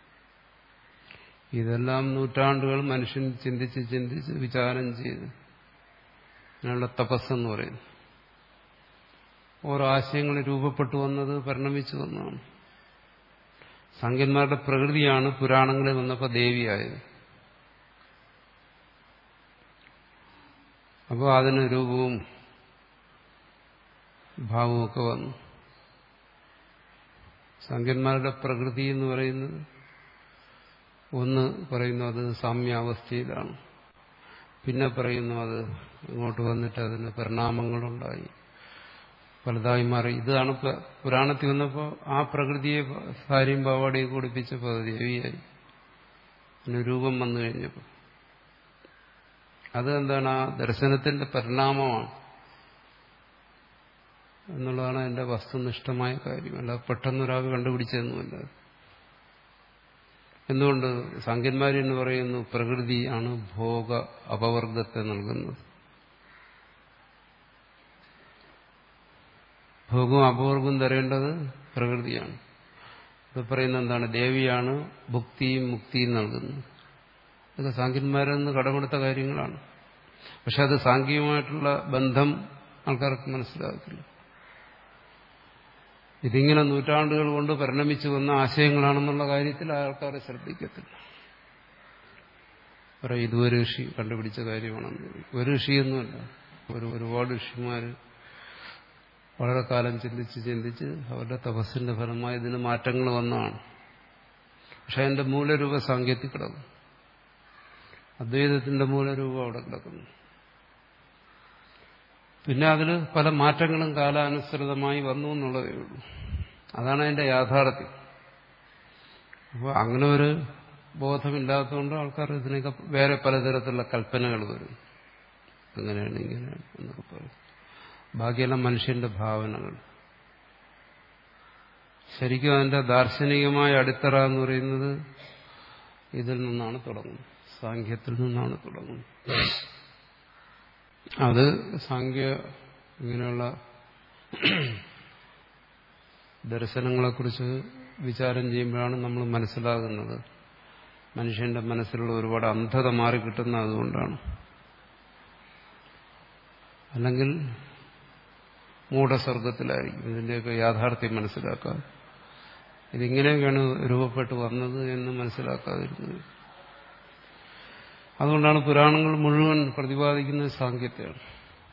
S1: ഇതെല്ലാം നൂറ്റാണ്ടുകൾ മനുഷ്യൻ ചിന്തിച്ച് ചിന്തിച്ച് വിചാരം ചെയ്ത് അതിനുള്ള തപസ്സെന്ന് പറയുന്നു ഓരോ ആശയങ്ങൾ രൂപപ്പെട്ടു വന്നത് പരിണമിച്ചു വന്നതാണ് സംഖ്യന്മാരുടെ പ്രകൃതിയാണ് പുരാണങ്ങളിൽ വന്നപ്പോൾ ദേവിയായത് അപ്പോൾ അതിന് രൂപവും ഭാവവും ഒക്കെ വന്നു സംഖ്യന്മാരുടെ പ്രകൃതി എന്ന് പറയുന്നത് ഒന്ന് പറയുന്നു അത് സാമ്യാവസ്ഥയിലാണ് പിന്നെ പറയുന്നു അത് ഇങ്ങോട്ട് വന്നിട്ട് അതിന് പരിണാമങ്ങളുണ്ടായി പലതായി മാറി ഇതാണ് പുരാണത്തിൽ വന്നപ്പോൾ ആ പ്രകൃതിയെ സാരിയും പാവാടിയും കുടിപ്പിച്ചപ്പോൾ അത് ദേവിയായി അതിന് രൂപം വന്നു കഴിഞ്ഞപ്പോൾ അത് എന്താണ് ആ ദർശനത്തിന്റെ പരിണാമമാണ് എന്നുള്ളതാണ് എന്റെ വസ്തുനിഷ്ഠമായ കാര്യം അല്ല പെട്ടെന്നൊരാൾ കണ്ടുപിടിച്ചതൊന്നുമല്ല എന്തുകൊണ്ട് സാങ്കന്മാരെന്ന് പറയുന്നു പ്രകൃതിയാണ് ഭോഗ അപവർഗത്തെ നൽകുന്നത് ഭോഗവും അപവർഗവും തരേണ്ടത് പ്രകൃതിയാണ് ഇത് പറയുന്നത് എന്താണ് ദേവിയാണ് ഭുക്തിയും മുക്തിയും നൽകുന്നത് ഇതൊക്കെ സാങ്കന്മാരിൽ നിന്ന് കടമെടുത്ത കാര്യങ്ങളാണ് പക്ഷെ അത് സാങ്കേതികമായിട്ടുള്ള ബന്ധം ആൾക്കാർക്ക് മനസ്സിലാകത്തില്ല ഇതിങ്ങനെ നൂറ്റാണ്ടുകൾ കൊണ്ട് പരിണമിച്ചു വന്ന ആശയങ്ങളാണെന്നുള്ള കാര്യത്തിൽ ആൾക്കാരെ ശ്രദ്ധിക്കത്തില്ല പറയും ഇതൊരു ഋഷി കണ്ടുപിടിച്ച കാര്യമാണെന്ന് ഒരു ഋഷിയൊന്നുമല്ല ഒരു ഒരുപാട് ഋഷിമാർ വളരെ കാലം ചിന്തിച്ച് ചിന്തിച്ച് അവരുടെ തപസ്സിന്റെ ഫലമായി ഇതിന് മാറ്റങ്ങൾ വന്നതാണ് പക്ഷെ അതിന്റെ മൂലരൂപ സാങ്കേതിക കിടക്കും അദ്വൈതത്തിന്റെ മൂലരൂപം അവിടെ കിടക്കുന്നു പിന്നെ അതിൽ പല മാറ്റങ്ങളും കാലാനുസൃതമായി വന്നു എന്നുള്ളതേ ഉള്ളൂ അതാണ് അതിന്റെ യാഥാർത്ഥ്യം അപ്പോൾ അങ്ങനെ ഒരു ബോധമില്ലാത്തതുകൊണ്ട് ആൾക്കാർ ഇതിനൊക്കെ വേറെ പലതരത്തിലുള്ള കൽപ്പനകൾ വരും അങ്ങനെയാണ് ഇങ്ങനെയാണ് എന്നൊക്കെ പറയും ബാക്കിയെല്ലാം മനുഷ്യന്റെ ഭാവനകൾ ശരിക്കും അതിന്റെ ദാർശനികമായ അടിത്തറ എന്ന് പറയുന്നത് ഇതിൽ നിന്നാണ് തുടങ്ങുന്നത് സാഖ്യത്തിൽ നിന്നാണ് തുടങ്ങുന്നത് അത് സാഖ്യ ഇങ്ങനെയുള്ള ദർശനങ്ങളെക്കുറിച്ച് വിചാരം ചെയ്യുമ്പോഴാണ് നമ്മൾ മനസ്സിലാകുന്നത് മനുഷ്യന്റെ മനസ്സിലുള്ള ഒരുപാട് അന്ധത മാറിക്കിട്ടുന്ന അതുകൊണ്ടാണ് അല്ലെങ്കിൽ മൂഢസ്വർഗത്തിലായിരിക്കും ഇതിന്റെയൊക്കെ യാഥാർത്ഥ്യം മനസ്സിലാക്കാൻ ഇതിങ്ങനെയൊക്കെയാണ് രൂപപ്പെട്ടു വന്നത് എന്ന് മനസ്സിലാക്കാതിരുന്നത് അതുകൊണ്ടാണ് പുരാണങ്ങൾ മുഴുവൻ പ്രതിപാദിക്കുന്നത് സാങ്കേത്യമാണ്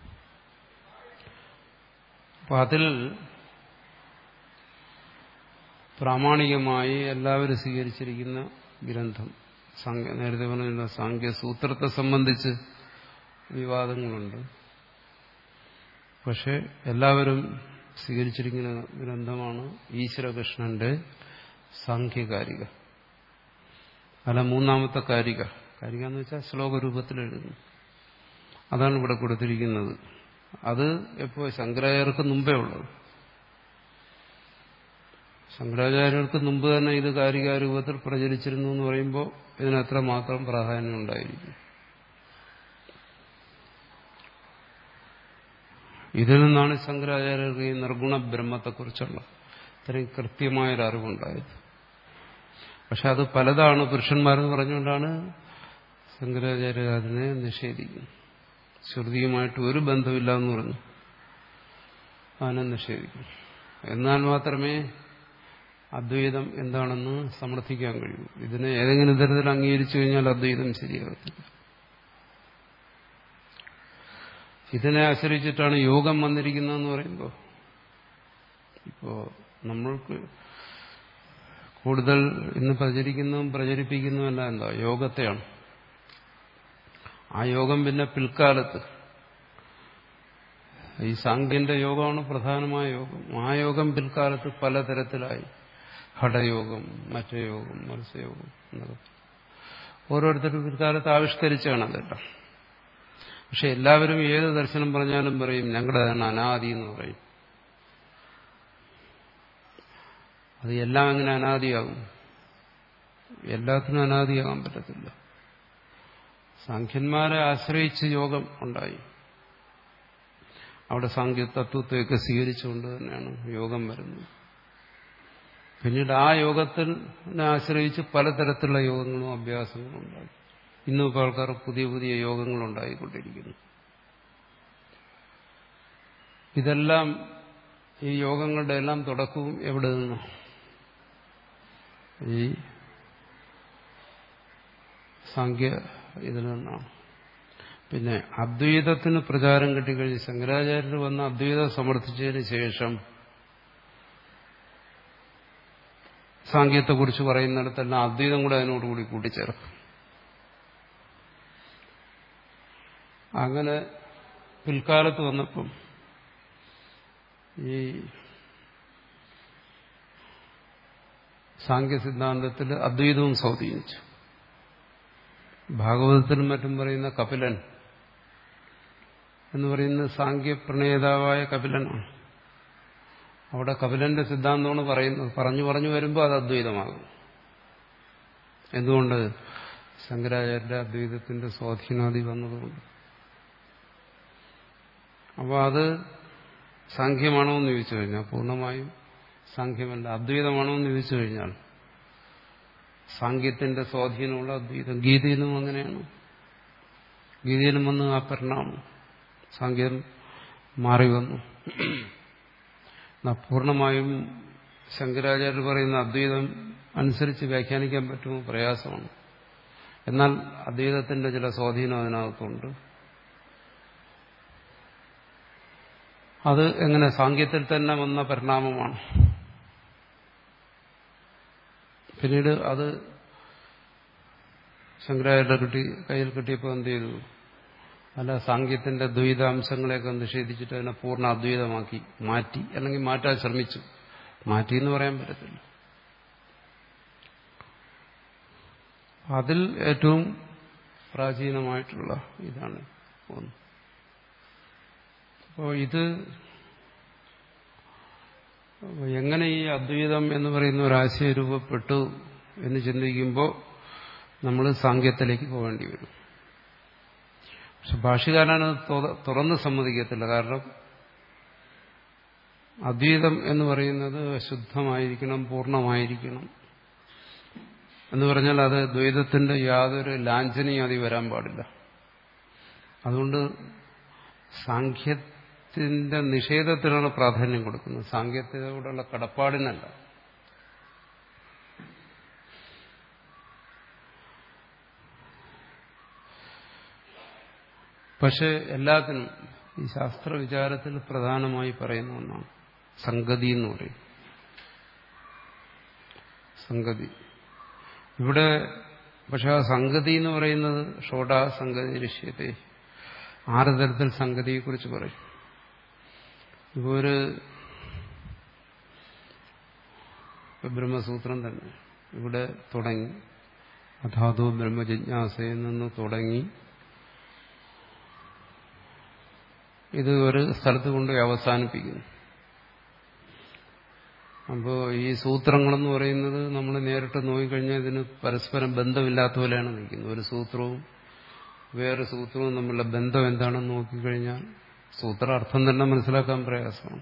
S1: അപ്പൊ അതിൽ പ്രാമാണികമായി എല്ലാവരും സ്വീകരിച്ചിരിക്കുന്ന ഗ്രന്ഥം സാങ്ക്യ നേരത്തെ പറഞ്ഞ സാങ്കേസൂത്രത്തെ സംബന്ധിച്ച് വിവാദങ്ങളുണ്ട് പക്ഷെ എല്ലാവരും സ്വീകരിച്ചിരിക്കുന്ന ഗ്രന്ഥമാണ് ഈശ്വരകൃഷ്ണന്റെ സാഖ്യകാരിക അല്ല മൂന്നാമത്തെ കാരിക കാരിക എന്ന് വെച്ചാൽ ശ്ലോകരൂപത്തിൽ എഴുതുന്നു അതാണ് ഇവിടെ കൊടുത്തിരിക്കുന്നത് അത് എപ്പോ ശങ്കരാചാര്യർക്ക് മുമ്പേ ഉള്ളത് ശങ്കരാചാര്യർക്ക് മുമ്പ് തന്നെ ഇത് കാരികാരൂപത്തിൽ പ്രചരിച്ചിരുന്നു എന്ന് പറയുമ്പോൾ ഇതിനെത്ര മാത്രം പ്രാധാന്യം ഉണ്ടായിരിക്കും ഇതിൽ നിന്നാണ് ശങ്കരാചാര്യർക്ക് ഈ നിർഗുണ ബ്രഹ്മത്തെക്കുറിച്ചുള്ള ഇത്രയും കൃത്യമായൊരു അറിവുണ്ടായത് പക്ഷെ അത് പലതാണ് പുരുഷന്മാരെന്ന് പറഞ്ഞുകൊണ്ടാണ് ശങ്കരാചാര്യർ അതിനെ നിഷേധിക്കുന്നത് ശ്രുതിയുമായിട്ട് ഒരു ബന്ധമില്ല എന്ന് പറഞ്ഞു അതിനെ നിഷേധിക്കും എന്നാൽ മാത്രമേ അദ്വൈതം എന്താണെന്ന് സമർത്ഥിക്കാൻ കഴിയൂ ഇതിനെ ഏതെങ്കിലും തരത്തിൽ അംഗീകരിച്ചു കഴിഞ്ഞാൽ അദ്വൈതം ശരിയാകത്തില്ല ഇതിനെ ആശ്രയിച്ചിട്ടാണ് യോഗം വന്നിരിക്കുന്നതെന്ന് പറയുമ്പോൾ ഇപ്പോ നമ്മൾക്ക് കൂടുതൽ ഇന്ന് പ്രചരിക്കുന്നതും പ്രചരിപ്പിക്കുന്നതുമല്ല എന്താ യോഗത്തെയാണ് ആ യോഗം പിന്നെ പിൽക്കാലത്ത് ഈ സാങ്കേന്റെ യോഗമാണ് പ്രധാനമായ യോഗം ആ യോഗം പിൽക്കാലത്ത് പലതരത്തിലായി ഹഠയോഗം മറ്റേ യോഗം മത്സ്യയോഗം എന്നൊക്കെ ഓരോരുത്തരും പിൽക്കാലത്ത് ആവിഷ്കരിച്ചാണ് അതെല്ലാം പക്ഷെ എല്ലാവരും ഏത് ദർശനം പറഞ്ഞാലും പറയും ഞങ്ങളുടെതാണ് അനാദി എന്ന് പറയും അത് എല്ലാം എങ്ങനെ അനാദിയാകും എല്ലാത്തിനും അനാദിയാകാൻ പറ്റത്തില്ല സാഖ്യന്മാരെ ആശ്രയിച്ച് യോഗം ഉണ്ടായി അവിടെ സാങ്കേ തത്വത്തെയൊക്കെ സ്വീകരിച്ചുകൊണ്ട് തന്നെയാണ് യോഗം വരുന്നത് പിന്നീട് ആ യോഗത്തിനെ ആശ്രയിച്ച് പലതരത്തിലുള്ള യോഗങ്ങളും അഭ്യാസങ്ങളും ഉണ്ടായി ഇന്നിപ്പോൾ ആൾക്കാർ പുതിയ പുതിയ യോഗങ്ങൾ ഉണ്ടായിക്കൊണ്ടിരിക്കുന്നു ഇതെല്ലാം ഈ യോഗങ്ങളുടെ എല്ലാം തുടക്കവും എവിടെ നിന്നു ഈ സാങ്ക്യ ഇതിൽ നിന്നാണ് പിന്നെ അദ്വൈതത്തിന് പ്രചാരം കിട്ടിക്കഴിഞ്ഞ് ശങ്കരാചാര്യർ വന്ന് അദ്വൈതം സമർത്ഥിച്ചതിന് ശേഷം സാങ്കേതത്തെക്കുറിച്ച് പറയുന്നിടത്തെല്ലാം അദ്വൈതം കൂടെ അതിനോടുകൂടി കൂട്ടിച്ചേർക്കും അങ്ങനെ പിൽക്കാലത്ത് വന്നപ്പം ഈ സാങ്ക്യ സിദ്ധാന്തത്തിൽ അദ്വൈതവും സ്വാധീനിച്ചു ഭാഗവതത്തിലും മറ്റും പറയുന്ന കപിലൻ എന്ന് പറയുന്നത് സാങ്ക്യ പ്രണേതാവായ കപിലനാണ് അവിടെ കപിലന്റെ സിദ്ധാന്തമാണ് പറയുന്നത് പറഞ്ഞു പറഞ്ഞു വരുമ്പോൾ അത് അദ്വൈതമാകും എന്തുകൊണ്ട് ശങ്കരാചാര്യന്റെ അദ്വൈതത്തിന്റെ സ്വാധീനാദി വന്നതുകൊണ്ട് അപ്പോൾ അത് സാഖ്യമാണോ എന്ന് ചോദിച്ചു കഴിഞ്ഞാൽ പൂർണ്ണമായും സാഖ്യമല്ല അദ്വൈതമാണോ എന്ന് ചോദിച്ചു കഴിഞ്ഞാൽ സാങ്കേത്യത്തിന്റെ സ്വാധീനമുള്ള അദ്വൈതം ഗീതയിലും അങ്ങനെയാണ് ഗീതയിലും വന്ന് ആ പരിണാമം സാങ്കേതം മാറി വന്നു പൂർണ്ണമായും ശങ്കരാചാര്യർ പറയുന്ന അദ്വൈതം അനുസരിച്ച് വ്യാഖ്യാനിക്കാൻ പറ്റുമോ പ്രയാസമാണ് എന്നാൽ അദ്വൈതത്തിന്റെ ചില സ്വാധീനം അതിനകത്തുണ്ട് അത് എങ്ങനെ സാങ്കേത്യത്തിൽ തന്നെ വന്ന പരിണാമമാണ് പിന്നീട് അത് ശങ്കരാചാര്യ കിട്ടി കയ്യിൽ കിട്ടിയപ്പോൾ എന്ത് ചെയ്തു അല്ല സാങ്കേത്യത്തിന്റെ ദ്വൈതാംശങ്ങളെയൊക്കെ നിഷേധിച്ചിട്ട് അതിനെ പൂർണ്ണ അദ്വൈതമാക്കി മാറ്റി അല്ലെങ്കിൽ മാറ്റാൻ ശ്രമിച്ചു മാറ്റി എന്ന് പറയാൻ പറ്റത്തില്ല അതിൽ ഏറ്റവും പ്രാചീനമായിട്ടുള്ള ഇതാണ് ഒന്ന് അപ്പോൾ ഇത് എങ്ങനെ ഈ അദ്വൈതം എന്ന് പറയുന്ന ഒരാശയം രൂപപ്പെട്ടു എന്ന് ചിന്തിക്കുമ്പോൾ നമ്മൾ സാങ്കേത്യത്തിലേക്ക് പോകേണ്ടി വരും പക്ഷെ ഭാഷകാരനത് തുറന്ന് സമ്മതിക്കത്തില്ല കാരണം അദ്വൈതം എന്ന് പറയുന്നത് ശുദ്ധമായിരിക്കണം പൂർണ്ണമായിരിക്കണം എന്ന് പറഞ്ഞാൽ അത് ദ്വൈതത്തിന്റെ യാതൊരു ലാഞ്ചനയും അതി വരാൻ പാടില്ല അതുകൊണ്ട് സാഖ്യത്തിന്റെ നിഷേധത്തിനാണ് പ്രാധാന്യം കൊടുക്കുന്നത് സാങ്കേതികതയോടുള്ള കടപ്പാടിനല്ല പക്ഷെ എല്ലാത്തിനും ഈ ശാസ്ത്ര വിചാരത്തിൽ പ്രധാനമായി പറയുന്ന ഒന്നാണ് സംഗതി എന്ന് പറയും സംഗതി ഇവിടെ പക്ഷെ ആ സംഗതി എന്ന് പറയുന്നത് ഷോഡാ സംഗതി ഋഷ്യത്തെ ആറ് തരത്തിൽ സംഗതിയെക്കുറിച്ച് പറയും ഇപ്പോൾ ഒരു ബ്രഹ്മസൂത്രം തന്നെ ഇവിടെ തുടങ്ങി അധാതു ബ്രഹ്മജിജ്ഞാസയിൽ നിന്ന് തുടങ്ങി ഇത് ഒരു സ്ഥലത്ത് കൊണ്ടുപോയി അവസാനിപ്പിക്കുന്നു അപ്പോൾ ഈ സൂത്രങ്ങളെന്ന് പറയുന്നത് നമ്മൾ നേരിട്ട് നോക്കിക്കഴിഞ്ഞാൽ ഇതിന് പരസ്പരം ബന്ധമില്ലാത്ത പോലെയാണ് നിൽക്കുന്നത് ഒരു സൂത്രവും വേറെ സൂത്രവും തമ്മിലുള്ള ബന്ധം എന്താണെന്ന് നോക്കിക്കഴിഞ്ഞാൽ സൂത്ര അർത്ഥം തന്നെ മനസ്സിലാക്കാൻ പ്രയാസമാണ്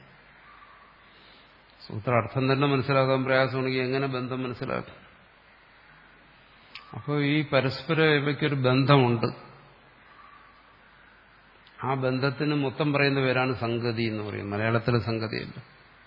S1: സൂത്ര അർത്ഥം തന്നെ മനസ്സിലാക്കാൻ പ്രയാസമാണെങ്കിൽ എങ്ങനെ ബന്ധം മനസ്സിലാക്കും അപ്പോൾ ഈ പരസ്പരം ഇവയ്ക്കൊരു ബന്ധമുണ്ട് ആ ബന്ധത്തിന് മൊത്തം പറയുന്ന പേരാണ് സംഗതി എന്ന് പറയും മലയാളത്തിലെ സംഗതിയല്ല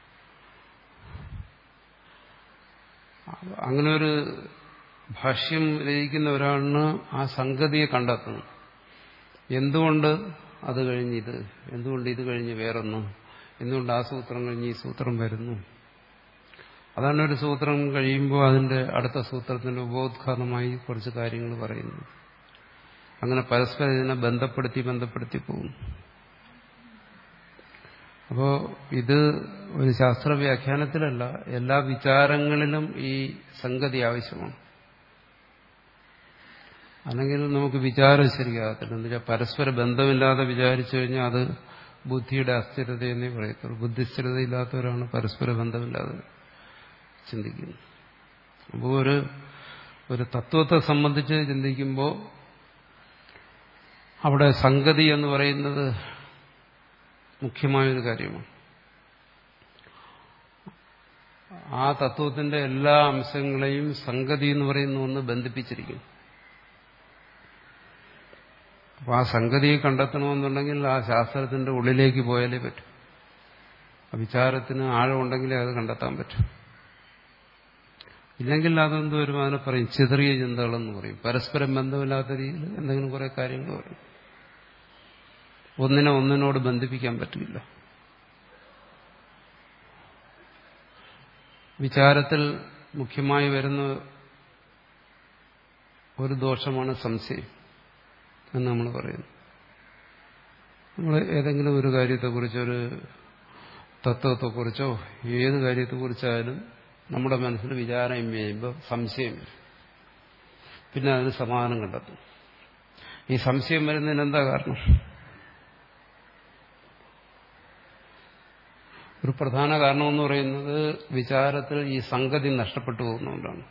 S1: അങ്ങനെ ഒരു ഭാഷ്യം രചിക്കുന്ന ഒരാളിന് ആ സംഗതിയെ കണ്ടെത്തണം എന്തുകൊണ്ട് അത് കഴിഞ്ഞിത് എന്തുകൊണ്ട് ഇത് കഴിഞ്ഞ് വേറൊന്ന് എന്തുകൊണ്ട് ആ സൂത്രം കഴിഞ്ഞ് ഈ സൂത്രം വരുന്നു അതാണ് ഒരു സൂത്രം കഴിയുമ്പോൾ അതിന്റെ അടുത്ത സൂത്രത്തിന്റെ ഉപോദ്ഘാതമായി കുറച്ച് കാര്യങ്ങൾ പറയുന്നു അങ്ങനെ പരസ്പരം ഇതിനെ ബന്ധപ്പെടുത്തി ബന്ധപ്പെടുത്തി പോകുന്നു അപ്പോൾ ഇത് ഒരു ശാസ്ത്ര വ്യാഖ്യാനത്തിലല്ല എല്ലാ വിചാരങ്ങളിലും ഈ സംഗതി ആവശ്യമാണ് അല്ലെങ്കിൽ നമുക്ക് വിചാരം ശരിയാകത്തില്ല എന്ന് വെച്ചാൽ പരസ്പര ബന്ധമില്ലാതെ വിചാരിച്ചു കഴിഞ്ഞാൽ അത് ബുദ്ധിയുടെ അസ്ഥിരതയെന്നേ പറയത്തുള്ളൂ ബുദ്ധിസ്ഥിരതയില്ലാത്തവരാണ് പരസ്പര ബന്ധമില്ലാതെ ചിന്തിക്കുന്നത് അപ്പോൾ ഒരു ഒരു തത്വത്തെ സംബന്ധിച്ച് ചിന്തിക്കുമ്പോൾ അവിടെ സംഗതി എന്ന് പറയുന്നത് മുഖ്യമായൊരു കാര്യമാണ് ആ തത്വത്തിന്റെ എല്ലാ അംശങ്ങളെയും സംഗതി എന്ന് പറയുന്ന ഒന്ന് ബന്ധിപ്പിച്ചിരിക്കുന്നു അപ്പോൾ ആ സംഗതിയെ കണ്ടെത്തണമെന്നുണ്ടെങ്കിൽ ആ ശാസ്ത്രത്തിന്റെ ഉള്ളിലേക്ക് പോയാലേ പറ്റും ആ വിചാരത്തിന് ആഴമുണ്ടെങ്കിലേ അത് കണ്ടെത്താൻ പറ്റും ഇല്ലെങ്കിൽ അതെന്ത് വരും അതിനെ പറയും ചിതറിയ ചിന്തകളെന്ന് പറയും പരസ്പരം ബന്ധമില്ലാത്ത രീതിയിൽ എന്തെങ്കിലും കുറെ കാര്യങ്ങൾ പറയും ഒന്നിനെ ഒന്നിനോട് ബന്ധിപ്പിക്കാൻ പറ്റില്ല വിചാരത്തിൽ മുഖ്യമായി വരുന്ന ഒരു ദോഷമാണ് സംശയം എന്ന് നമ്മൾ പറയുന്നു നമ്മൾ ഏതെങ്കിലും ഒരു കാര്യത്തെക്കുറിച്ചോ ഒരു തത്വത്തെക്കുറിച്ചോ ഏത് കാര്യത്തെക്കുറിച്ചായാലും നമ്മുടെ മനസ്സിൽ വിചാരം ചെയ്യുമ്പോൾ സംശയം വരും പിന്നെ അതിന് സമാധാനം കണ്ടെത്തും ഈ സംശയം വരുന്നതിന് എന്താ കാരണം ഒരു പ്രധാന കാരണമെന്ന് പറയുന്നത് വിചാരത്തിൽ ഈ സംഗതി നഷ്ടപ്പെട്ടു പോകുന്നതുകൊണ്ടാണ്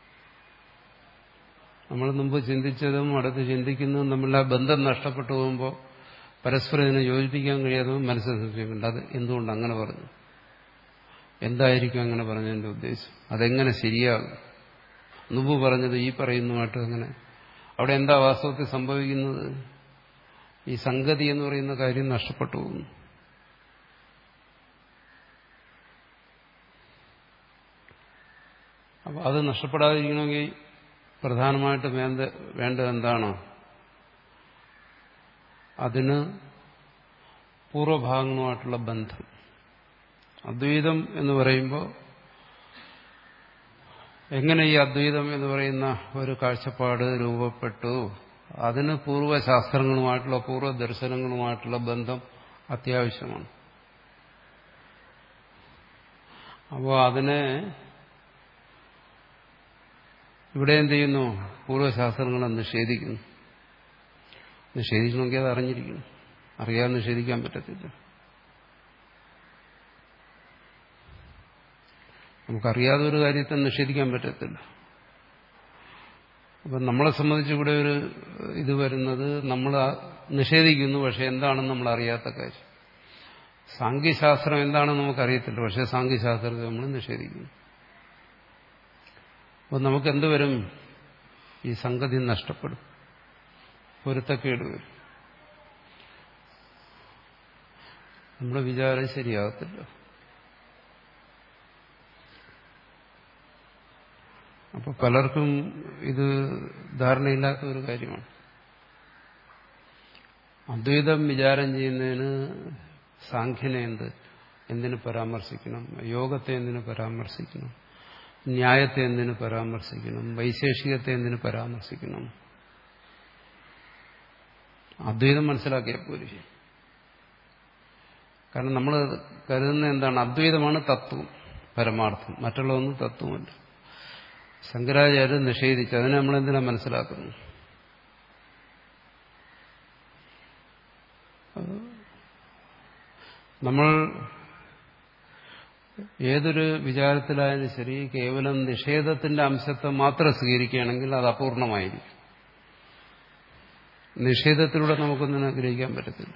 S1: നമ്മൾ മുമ്പ് ചിന്തിച്ചതും അടുത്ത് ചിന്തിക്കുന്നതും തമ്മിലുള്ള ബന്ധം നഷ്ടപ്പെട്ടു പോകുമ്പോൾ പരസ്പരം ഇതിനെ യോജിപ്പിക്കാൻ കഴിയാതെ മനസ്സിൽ സംശയമുണ്ട് അത് എന്തുകൊണ്ട് അങ്ങനെ പറഞ്ഞു എന്തായിരിക്കും അങ്ങനെ പറഞ്ഞതിന്റെ ഉദ്ദേശം അതെങ്ങനെ ശരിയാകും മുമ്പ് പറഞ്ഞത് ഈ പറയുന്നതുമായിട്ട് അങ്ങനെ അവിടെ എന്താ വാസ്തവത്തിൽ സംഭവിക്കുന്നത് ഈ സംഗതി എന്ന് പറയുന്ന കാര്യം നഷ്ടപ്പെട്ടു പോകുന്നു അപ്പോൾ അത് നഷ്ടപ്പെടാതിരിക്കണമെങ്കിൽ പ്രധാനമായിട്ടും വേണ്ട വേണ്ടത് എന്താണ് അതിന് പൂർവഭാഗങ്ങളുമായിട്ടുള്ള ബന്ധം അദ്വൈതം എന്ന് പറയുമ്പോൾ എങ്ങനെ ഈ അദ്വൈതം എന്ന് പറയുന്ന ഒരു കാഴ്ചപ്പാട് രൂപപ്പെട്ടു അതിന് പൂർവ്വശാസ്ത്രങ്ങളുമായിട്ടുള്ള പൂർവ്വ ദർശനങ്ങളുമായിട്ടുള്ള ബന്ധം അത്യാവശ്യമാണ് അപ്പോൾ അതിനെ ഇവിടെ എന്ത് ചെയ്യുന്നു പൂർവ്വശാസ്ത്രങ്ങളെ നിഷേധിക്കുന്നു നിഷേധിക്കണമെങ്കിൽ അത് അറിഞ്ഞിരിക്കണം അറിയാതെ നിഷേധിക്കാൻ പറ്റത്തില്ല നമുക്കറിയാതെ ഒരു കാര്യത്തെ നിഷേധിക്കാൻ പറ്റത്തില്ല അപ്പം നമ്മളെ സംബന്ധിച്ച് ഇവിടെ ഒരു ഇത് വരുന്നത് നമ്മൾ നിഷേധിക്കുന്നു പക്ഷെ എന്താണെന്ന് നമ്മൾ അറിയാത്ത കാര്യം സാങ്കേശാസ്ത്രം എന്താണെന്ന് നമുക്കറിയത്തില്ല പക്ഷെ സാങ്കേശാസ്ത്രത്തെ നമ്മൾ നിഷേധിക്കുന്നു അപ്പോൾ നമുക്ക് എന്ത് വരും ഈ സംഗതി നഷ്ടപ്പെടും പൊരുത്തക്കേട് വരും നമ്മുടെ വിചാരം ശരിയാകത്തില്ല അപ്പൊ പലർക്കും ഇത് ധാരണയില്ലാത്ത ഒരു കാര്യമാണ് അദ്വൈതം വിചാരം ചെയ്യുന്നതിന് സാഖ്യനെ എന്ത് എന്തിനു പരാമർശിക്കണം യോഗത്തെ എന്തിനു പരാമർശിക്കണം ന്യായത്തെ എന്തിനു പരാമർശിക്കണം വൈശേഷികത്തെ എന്തിനു പരാമർശിക്കണം അദ്വൈതം മനസ്സിലാക്കിയാൽ പോരെ കാരണം നമ്മൾ കരുതുന്ന എന്താണ് അദ്വൈതമാണ് തത്വം പരമാർത്ഥം മറ്റുള്ളതൊന്നും തത്വമല്ല ശങ്കരാചാര്യർ നിഷേധിച്ചു അതിനെ നമ്മളെന്തിനാ മനസ്സിലാക്കുന്നു നമ്മൾ ഏതൊരു വിചാരത്തിലായാലും ശരി കേവലം നിഷേധത്തിന്റെ അംശത്തെ മാത്രം സ്വീകരിക്കുകയാണെങ്കിൽ അത് അപൂർണമായിരിക്കും നിഷേധത്തിലൂടെ നമുക്കൊന്നും ആഗ്രഹിക്കാൻ പറ്റത്തില്ല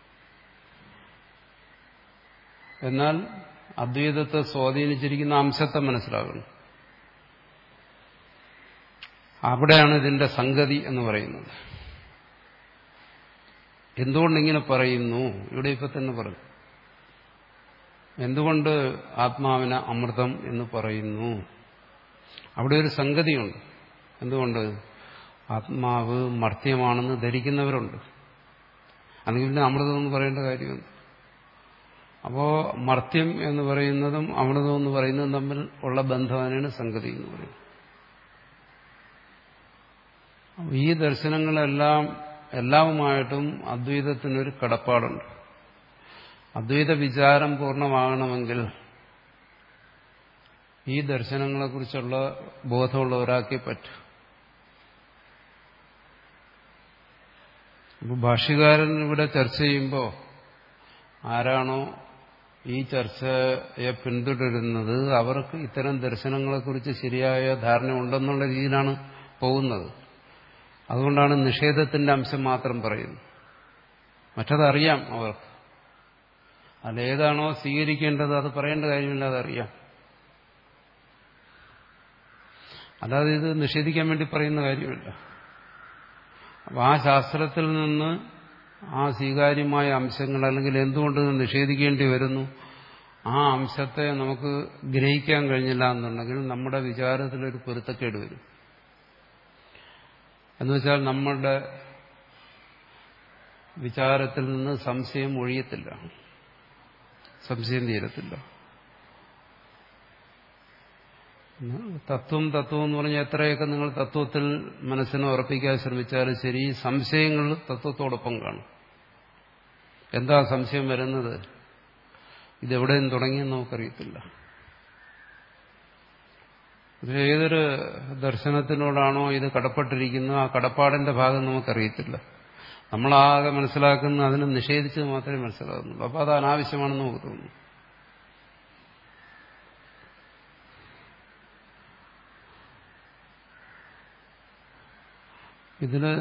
S1: എന്നാൽ അദ്വൈതത്തെ സ്വാധീനിച്ചിരിക്കുന്ന അംശത്തെ മനസ്സിലാക്കണം അവിടെയാണ് ഇതിന്റെ സംഗതി എന്ന് പറയുന്നത് എന്തുകൊണ്ടിങ്ങനെ പറയുന്നു ഇവിടെ ഇപ്പൊ തന്നെ പറഞ്ഞു എന്തുകൊണ്ട് ആത്മാവിന് അമൃതം എന്ന് പറയുന്നു അവിടെ ഒരു സംഗതിയുണ്ട് എന്തുകൊണ്ട് ആത്മാവ് മർത്യമാണെന്ന് ധരിക്കുന്നവരുണ്ട് അല്ലെങ്കിൽ പിന്നെ അമൃതം എന്ന് പറയേണ്ട കാര്യമുണ്ട് അപ്പോ മർത്യം എന്ന് പറയുന്നതും അമൃതം എന്ന് പറയുന്നതും തമ്മിൽ ഉള്ള ബന്ധമാണ് സംഗതി എന്ന് പറയുന്നത് ഈ ദർശനങ്ങളെല്ലാം എല്ലാവുമായിട്ടും അദ്വൈതത്തിനൊരു കടപ്പാടുണ്ട് അദ്വൈത വിചാരം പൂർണ്ണമാകണമെങ്കിൽ ഈ ദർശനങ്ങളെക്കുറിച്ചുള്ള ബോധമുള്ള ഒരാൾക്കേ പറ്റൂ അപ്പോൾ ഭാഷ്യകാരൻ ഇവിടെ ചർച്ച ചെയ്യുമ്പോൾ ആരാണോ ഈ ചർച്ചയെ പിന്തുടരുന്നത് അവർക്ക് ഇത്തരം ദർശനങ്ങളെക്കുറിച്ച് ശരിയായ ധാരണ ഉണ്ടെന്നുള്ള രീതിയിലാണ് പോകുന്നത് അതുകൊണ്ടാണ് നിഷേധത്തിന്റെ അംശം മാത്രം പറയുന്നത് മറ്റതറിയാം അവർക്ക് അതേതാണോ സ്വീകരിക്കേണ്ടത് അത് പറയേണ്ട കാര്യമില്ല അതറിയാം അല്ലാതെ ഇത് നിഷേധിക്കാൻ വേണ്ടി പറയുന്ന കാര്യമില്ല അപ്പൊ ആ ശാസ്ത്രത്തിൽ നിന്ന് ആ സ്വീകാര്യമായ അംശങ്ങൾ അല്ലെങ്കിൽ എന്തുകൊണ്ട് നിഷേധിക്കേണ്ടി വരുന്നു ആ അംശത്തെ നമുക്ക് ഗ്രഹിക്കാൻ കഴിഞ്ഞില്ല എന്നുണ്ടെങ്കിൽ നമ്മുടെ വിചാരത്തിലൊരു പൊരുത്തക്കേട് വരും എന്നുവെച്ചാൽ നമ്മളുടെ വിചാരത്തിൽ നിന്ന് സംശയം ഒഴിയത്തില്ല സംശയം തീരത്തില്ല തത്വം തത്വം എന്ന് പറഞ്ഞാൽ എത്രയൊക്കെ നിങ്ങൾ തത്വത്തിൽ മനസ്സിനെ ഉറപ്പിക്കാൻ ശ്രമിച്ചാലും ശരി സംശയങ്ങൾ തത്വത്തോടൊപ്പം കാണും എന്താ സംശയം വരുന്നത് ഇതെവിടെ നിന്ന് തുടങ്ങിയെന്ന് നമുക്കറിയത്തില്ല ഇത് ഏതൊരു ദർശനത്തിനോടാണോ ഇത് കടപ്പെട്ടിരിക്കുന്നത് ആ കടപ്പാടിന്റെ ഭാഗം നമുക്കറിയത്തില്ല നമ്മളാകെ മനസ്സിലാക്കുന്ന അതിനെ നിഷേധിച്ച് മാത്രമേ മനസ്സിലാകുന്നുള്ളൂ അപ്പോൾ അത് അനാവശ്യമാണെന്ന് നമുക്ക് തോന്നുന്നു ഇതില്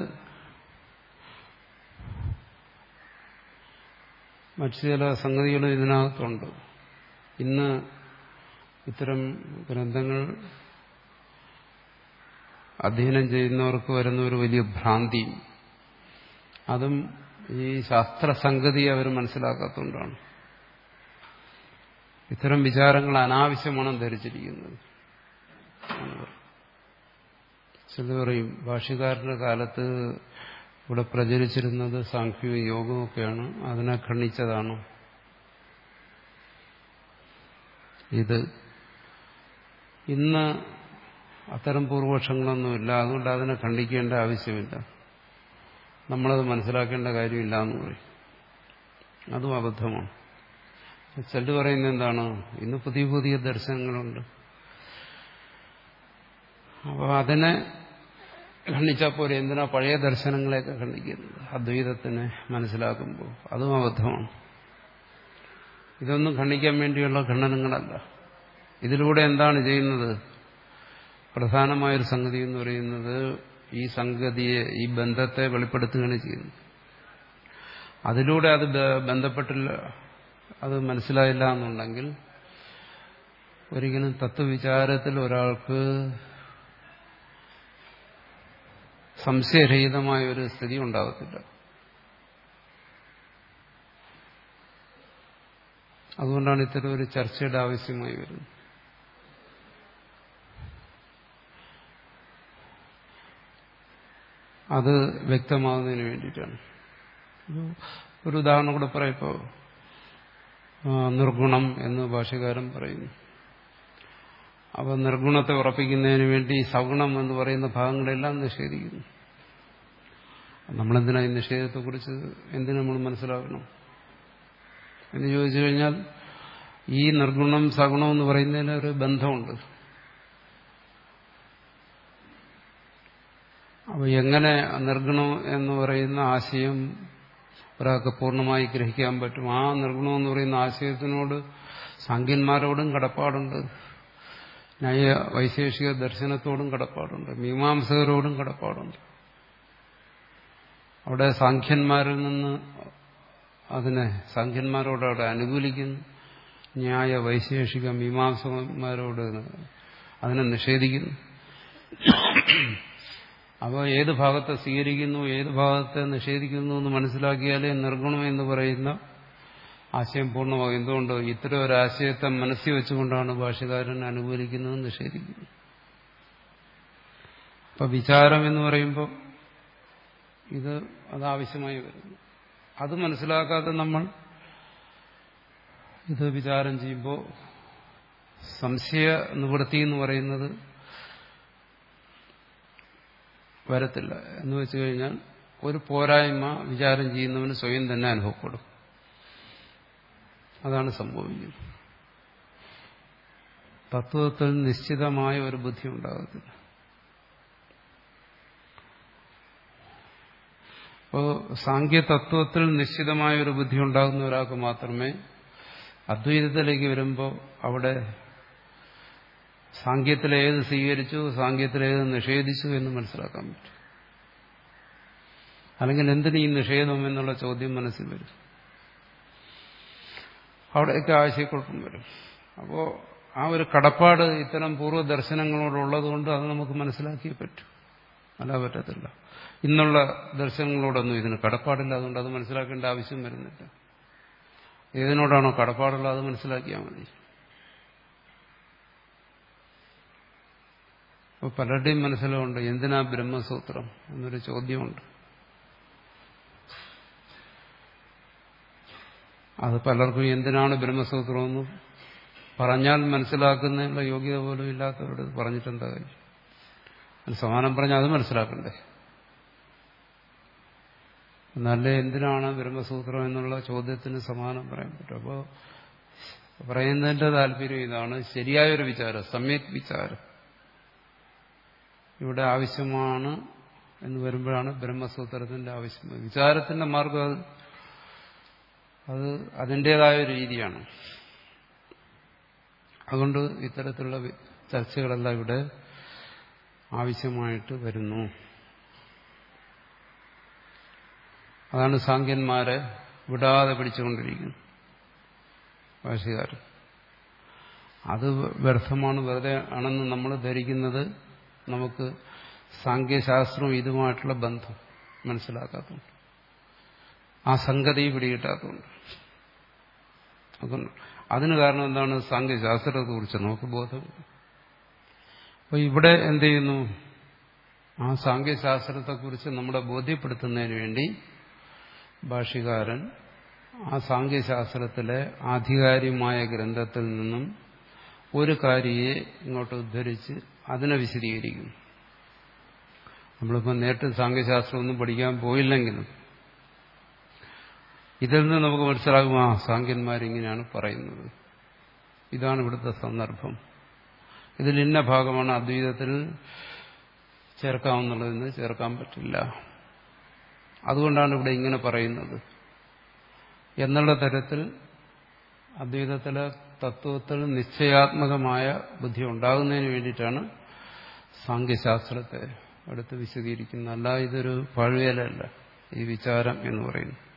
S1: മറ്റു ചില സംഗതികൾ ഇതിനകത്തുണ്ട് ഇന്ന് ഇത്തരം ഗ്രന്ഥങ്ങൾ അധ്യയനം ചെയ്യുന്നവർക്ക് വരുന്ന ഒരു വലിയ ഭ്രാന്തിയും അതും ഈ ശാസ്ത്രസംഗതി അവർ മനസ്സിലാക്കാത്തതുകൊണ്ടാണ് ഇത്തരം വിചാരങ്ങൾ അനാവശ്യമാണെന്ന് ധരിച്ചിരിക്കുന്നത് ചില പറയും ഭാഷ്യക്കാരന്റെ കാലത്ത് ഇവിടെ പ്രചരിച്ചിരുന്നത് സാഖ്യവും യോഗവും ഒക്കെയാണ് അതിനെ ഖണ്ഡിച്ചതാണ് ഇത് ഇന്ന് അത്തരം പൂർവപക്ഷങ്ങളൊന്നുമില്ല അതുകൊണ്ട് അതിനെ ഖണ്ഡിക്കേണ്ട ആവശ്യമില്ല നമ്മളത് മനസ്സിലാക്കേണ്ട കാര്യമില്ല എന്ന് പറയും അതും അബദ്ധമാണ് ചിലർ പറയുന്നത് എന്താണ് ഇന്ന് പുതിയ പുതിയ ദർശനങ്ങളുണ്ട് അപ്പോൾ അതിനെ ഖണ്ഡിച്ചാൽ പോലെ എന്തിനാ പഴയ ദർശനങ്ങളെയൊക്കെ ഖണ്ഡിക്കുന്നത് അദ്വൈതത്തിനെ മനസ്സിലാക്കുമ്പോൾ അതും അബദ്ധമാണ് ഇതൊന്നും ഖണ്ഡിക്കാൻ വേണ്ടിയുള്ള ഖണ്ഡനങ്ങളല്ല ഇതിലൂടെ എന്താണ് ചെയ്യുന്നത് പ്രധാനമായൊരു സംഗതി എന്ന് പറയുന്നത് ഈ സംഗതിയെ ഈ ബന്ധത്തെ വെളിപ്പെടുത്തുകയാണ് ചെയ്യുന്നത് അതിലൂടെ അത് ബന്ധപ്പെട്ടില്ല അത് മനസ്സിലായില്ല എന്നുണ്ടെങ്കിൽ ഒരിക്കലും തത്വവിചാരത്തിൽ ഒരാൾക്ക് സംശയരഹിതമായ ഒരു സ്ഥിതി ഉണ്ടാകത്തില്ല അതുകൊണ്ടാണ് ഇത്തരം ഒരു ചർച്ചയുടെ ആവശ്യമായി വരുന്നത് അത് വ്യക്തമാകുന്നതിന് വേണ്ടിയിട്ടാണ് ഒരു ഉദാഹരണം കൂടെ പറയപ്പോ നിർഗുണം എന്ന് ഭാഷകാരൻ പറയുന്നു അപ്പോൾ നിർഗുണത്തെ ഉറപ്പിക്കുന്നതിന് വേണ്ടി സഗുണം എന്ന് പറയുന്ന ഭാഗങ്ങളെല്ലാം നിഷേധിക്കുന്നു നമ്മളെന്തിനാ ഈ നിഷേധത്തെക്കുറിച്ച് എന്തിനു നമ്മൾ മനസ്സിലാക്കണം എന്ന് ചോദിച്ചു കഴിഞ്ഞാൽ ഈ നിർഗുണം സഗുണം എന്ന് പറയുന്നതിന് ഒരു ബന്ധമുണ്ട് അപ്പോൾ എങ്ങനെ നിർഗുണം എന്ന് പറയുന്ന ആശയം ഒരാൾക്ക് പൂർണ്ണമായി ഗ്രഹിക്കാൻ പറ്റും ആ നിർഗുണമെന്ന് പറയുന്ന ആശയത്തിനോട് സാങ്കന്മാരോടും കടപ്പാടുണ്ട് ന്യായ വൈശേഷിക ദർശനത്തോടും കടപ്പാടുണ്ട് മീമാംസകരോടും കടപ്പാടുണ്ട് അവിടെ സാഖ്യന്മാരിൽ നിന്ന് അതിനെ സാഖ്യന്മാരോട് അവിടെ അനുകൂലിക്കുന്നു ന്യായ വൈശേഷിക മീമാംസകന്മാരോട് അതിനെ നിഷേധിക്കുന്നു അപ്പോൾ ഏത് ഭാഗത്തെ സ്വീകരിക്കുന്നു ഏത് ഭാഗത്തെ നിഷേധിക്കുന്നു എന്ന് മനസ്സിലാക്കിയാലേ നിർഗുണം എന്ന് പറയുന്ന ആശയം പൂർണ്ണമാകും എന്തുകൊണ്ട് ഇത്തരം ഒരു ആശയത്തെ മനസ്സിൽ വെച്ചുകൊണ്ടാണ് ഭാഷകാരൻ അനുകൂലിക്കുന്നതും നിഷേധിക്കുന്നത് അപ്പൊ വിചാരം എന്ന് പറയുമ്പോൾ ഇത് അതാവശ്യമായി വരുന്നു അത് മനസ്സിലാക്കാതെ നമ്മൾ ഇത് വിചാരം ചെയ്യുമ്പോൾ സംശയ നിവൃത്തി എന്ന് പറയുന്നത് വരത്തില്ല എന്ന് വെച്ചു കഴിഞ്ഞാൽ ഒരു പോരായ്മ വിചാരം ചെയ്യുന്നവന് സ്വയം തന്നെ അനുഭവപ്പെടും അതാണ് സംഭവിക്കുന്നത് തത്വത്തിൽ നിശ്ചിതമായ ഒരു ബുദ്ധി ഉണ്ടാകത്തില്ല അപ്പോൾ സാങ്കേതത്വത്തിൽ നിശ്ചിതമായ ഒരു ബുദ്ധി ഉണ്ടാകുന്ന ഒരാൾക്ക് മാത്രമേ അദ്വൈതത്തിലേക്ക് വരുമ്പോൾ അവിടെ സാങ്കേത്തിലേത് സ്വീകരിച്ചു സാങ്കേത്തിലേത് നിഷേധിച്ചു എന്ന് മനസ്സിലാക്കാൻ പറ്റും അല്ലെങ്കിൽ എന്തിന് ഈ നിഷേധം എന്നുള്ള ചോദ്യം മനസ്സിൽ വരും അവിടെയൊക്കെ ആശയക്കുഴപ്പം വരും അപ്പോൾ ആ ഒരു കടപ്പാട് ഇത്തരം പൂർവ്വ ദർശനങ്ങളോടുള്ളതുകൊണ്ട് അത് നമുക്ക് മനസ്സിലാക്കിയേ പറ്റൂ അല്ല പറ്റത്തില്ല ഇന്നുള്ള ദർശനങ്ങളോടൊന്നും ഇതിന് കടപ്പാടില്ല അതുകൊണ്ട് അത് മനസ്സിലാക്കേണ്ട ആവശ്യം വരുന്നില്ല ഏതിനോടാണോ കടപ്പാടുള്ളത് അത് മനസ്സിലാക്കിയാൽ മതി അപ്പോൾ പലരുടെയും മനസ്സിലുണ്ട് എന്തിനാ ബ്രഹ്മസൂത്രം എന്നൊരു ചോദ്യമുണ്ട് അത് പലർക്കും എന്തിനാണ് ബ്രഹ്മസൂത്രമെന്ന് പറഞ്ഞാൽ മനസ്സിലാക്കുന്നതിനുള്ള യോഗ്യത പോലും ഇല്ലാത്തവരോട് പറഞ്ഞിട്ടെന്താ കാര്യം അത് സമാനം പറഞ്ഞാൽ അത് മനസ്സിലാക്കണ്ടേ എന്നാലേ എന്തിനാണ് ബ്രഹ്മസൂത്രം എന്നുള്ള ചോദ്യത്തിന് സമാനം പറയാൻ പറ്റും അപ്പോൾ പറയുന്നതിന്റെ താല്പര്യം ഇതാണ് ശരിയായൊരു വിചാരം സമ്യക് വിചാരം ഇവിടെ ആവശ്യമാണ് എന്ന് വരുമ്പോഴാണ് ബ്രഹ്മസൂത്രത്തിന്റെ ആവശ്യം വിചാരത്തിന്റെ മാർഗം അത് അത് അതിൻ്റെതായ ഒരു രീതിയാണ് അതുകൊണ്ട് ഇത്തരത്തിലുള്ള ചർച്ചകളെല്ലാം ഇവിടെ ആവശ്യമായിട്ട് വരുന്നു അതാണ് സാങ്കന്മാരെ വിടാതെ പിടിച്ചുകൊണ്ടിരിക്കുന്നത് ഭാഷകാരൻ അത് വ്യർത്ഥമാണ് വെറുതെ ആണെന്ന് നമ്മൾ ധരിക്കുന്നത് നമുക്ക് സാങ്കേശാസ്ത്രവും ഇതുമായിട്ടുള്ള ബന്ധം മനസ്സിലാക്കാത്തതുകൊണ്ട് ആ സംഗതി പിടികിട്ടാത്തതുകൊണ്ട് അതുകൊണ്ട് അതിന് കാരണം എന്താണ് സാങ്കേശാസ്ത്രത്തെ കുറിച്ച് നമുക്ക് ബോധം അപ്പൊ ഇവിടെ എന്ത് ചെയ്യുന്നു ആ സാങ്കേശാസ്ത്രത്തെക്കുറിച്ച് നമ്മളെ ബോധ്യപ്പെടുത്തുന്നതിന് വേണ്ടി ഭാഷ്യകാരൻ ആ സാങ്കേശാസ്ത്രത്തിലെ ആധികാരികമായ ഗ്രന്ഥത്തിൽ നിന്നും ഒരു കാര്യയെ ഇങ്ങോട്ട് ഉദ്ധരിച്ച് അതിനെ വിശദീകരിക്കുന്നു നമ്മളിപ്പോൾ നേരിട്ട് സാങ്കേശാസ്ത്രമൊന്നും പഠിക്കാൻ പോയില്ലെങ്കിലും ഇതിൽ നിന്ന് നമുക്ക് മനസ്സിലാകും ആ സാങ്കന്മാരിങ്ങനെയാണ് പറയുന്നത് ഇതാണ് ഇവിടുത്തെ സന്ദർഭം ഇതിൽ ഇന്ന ഭാഗമാണ് അദ്വൈതത്തിൽ ചേർക്കാവുന്നുള്ളതെന്ന് ചേർക്കാൻ പറ്റില്ല അതുകൊണ്ടാണ് ഇവിടെ ഇങ്ങനെ പറയുന്നത് എന്നുള്ള തരത്തിൽ അദ്വൈതത്തിലെ തത്വത്തിൽ നിശ്ചയാത്മകമായ ബുദ്ധി ഉണ്ടാകുന്നതിന് വേണ്ടിയിട്ടാണ് സാങ്കേശാസ്ത്രത്തെ അടുത്ത് വിശദീകരിക്കുന്നത് അല്ല ഇതൊരു പഴുവേലല്ല ഈ വിചാരം എന്ന് പറയുന്നത്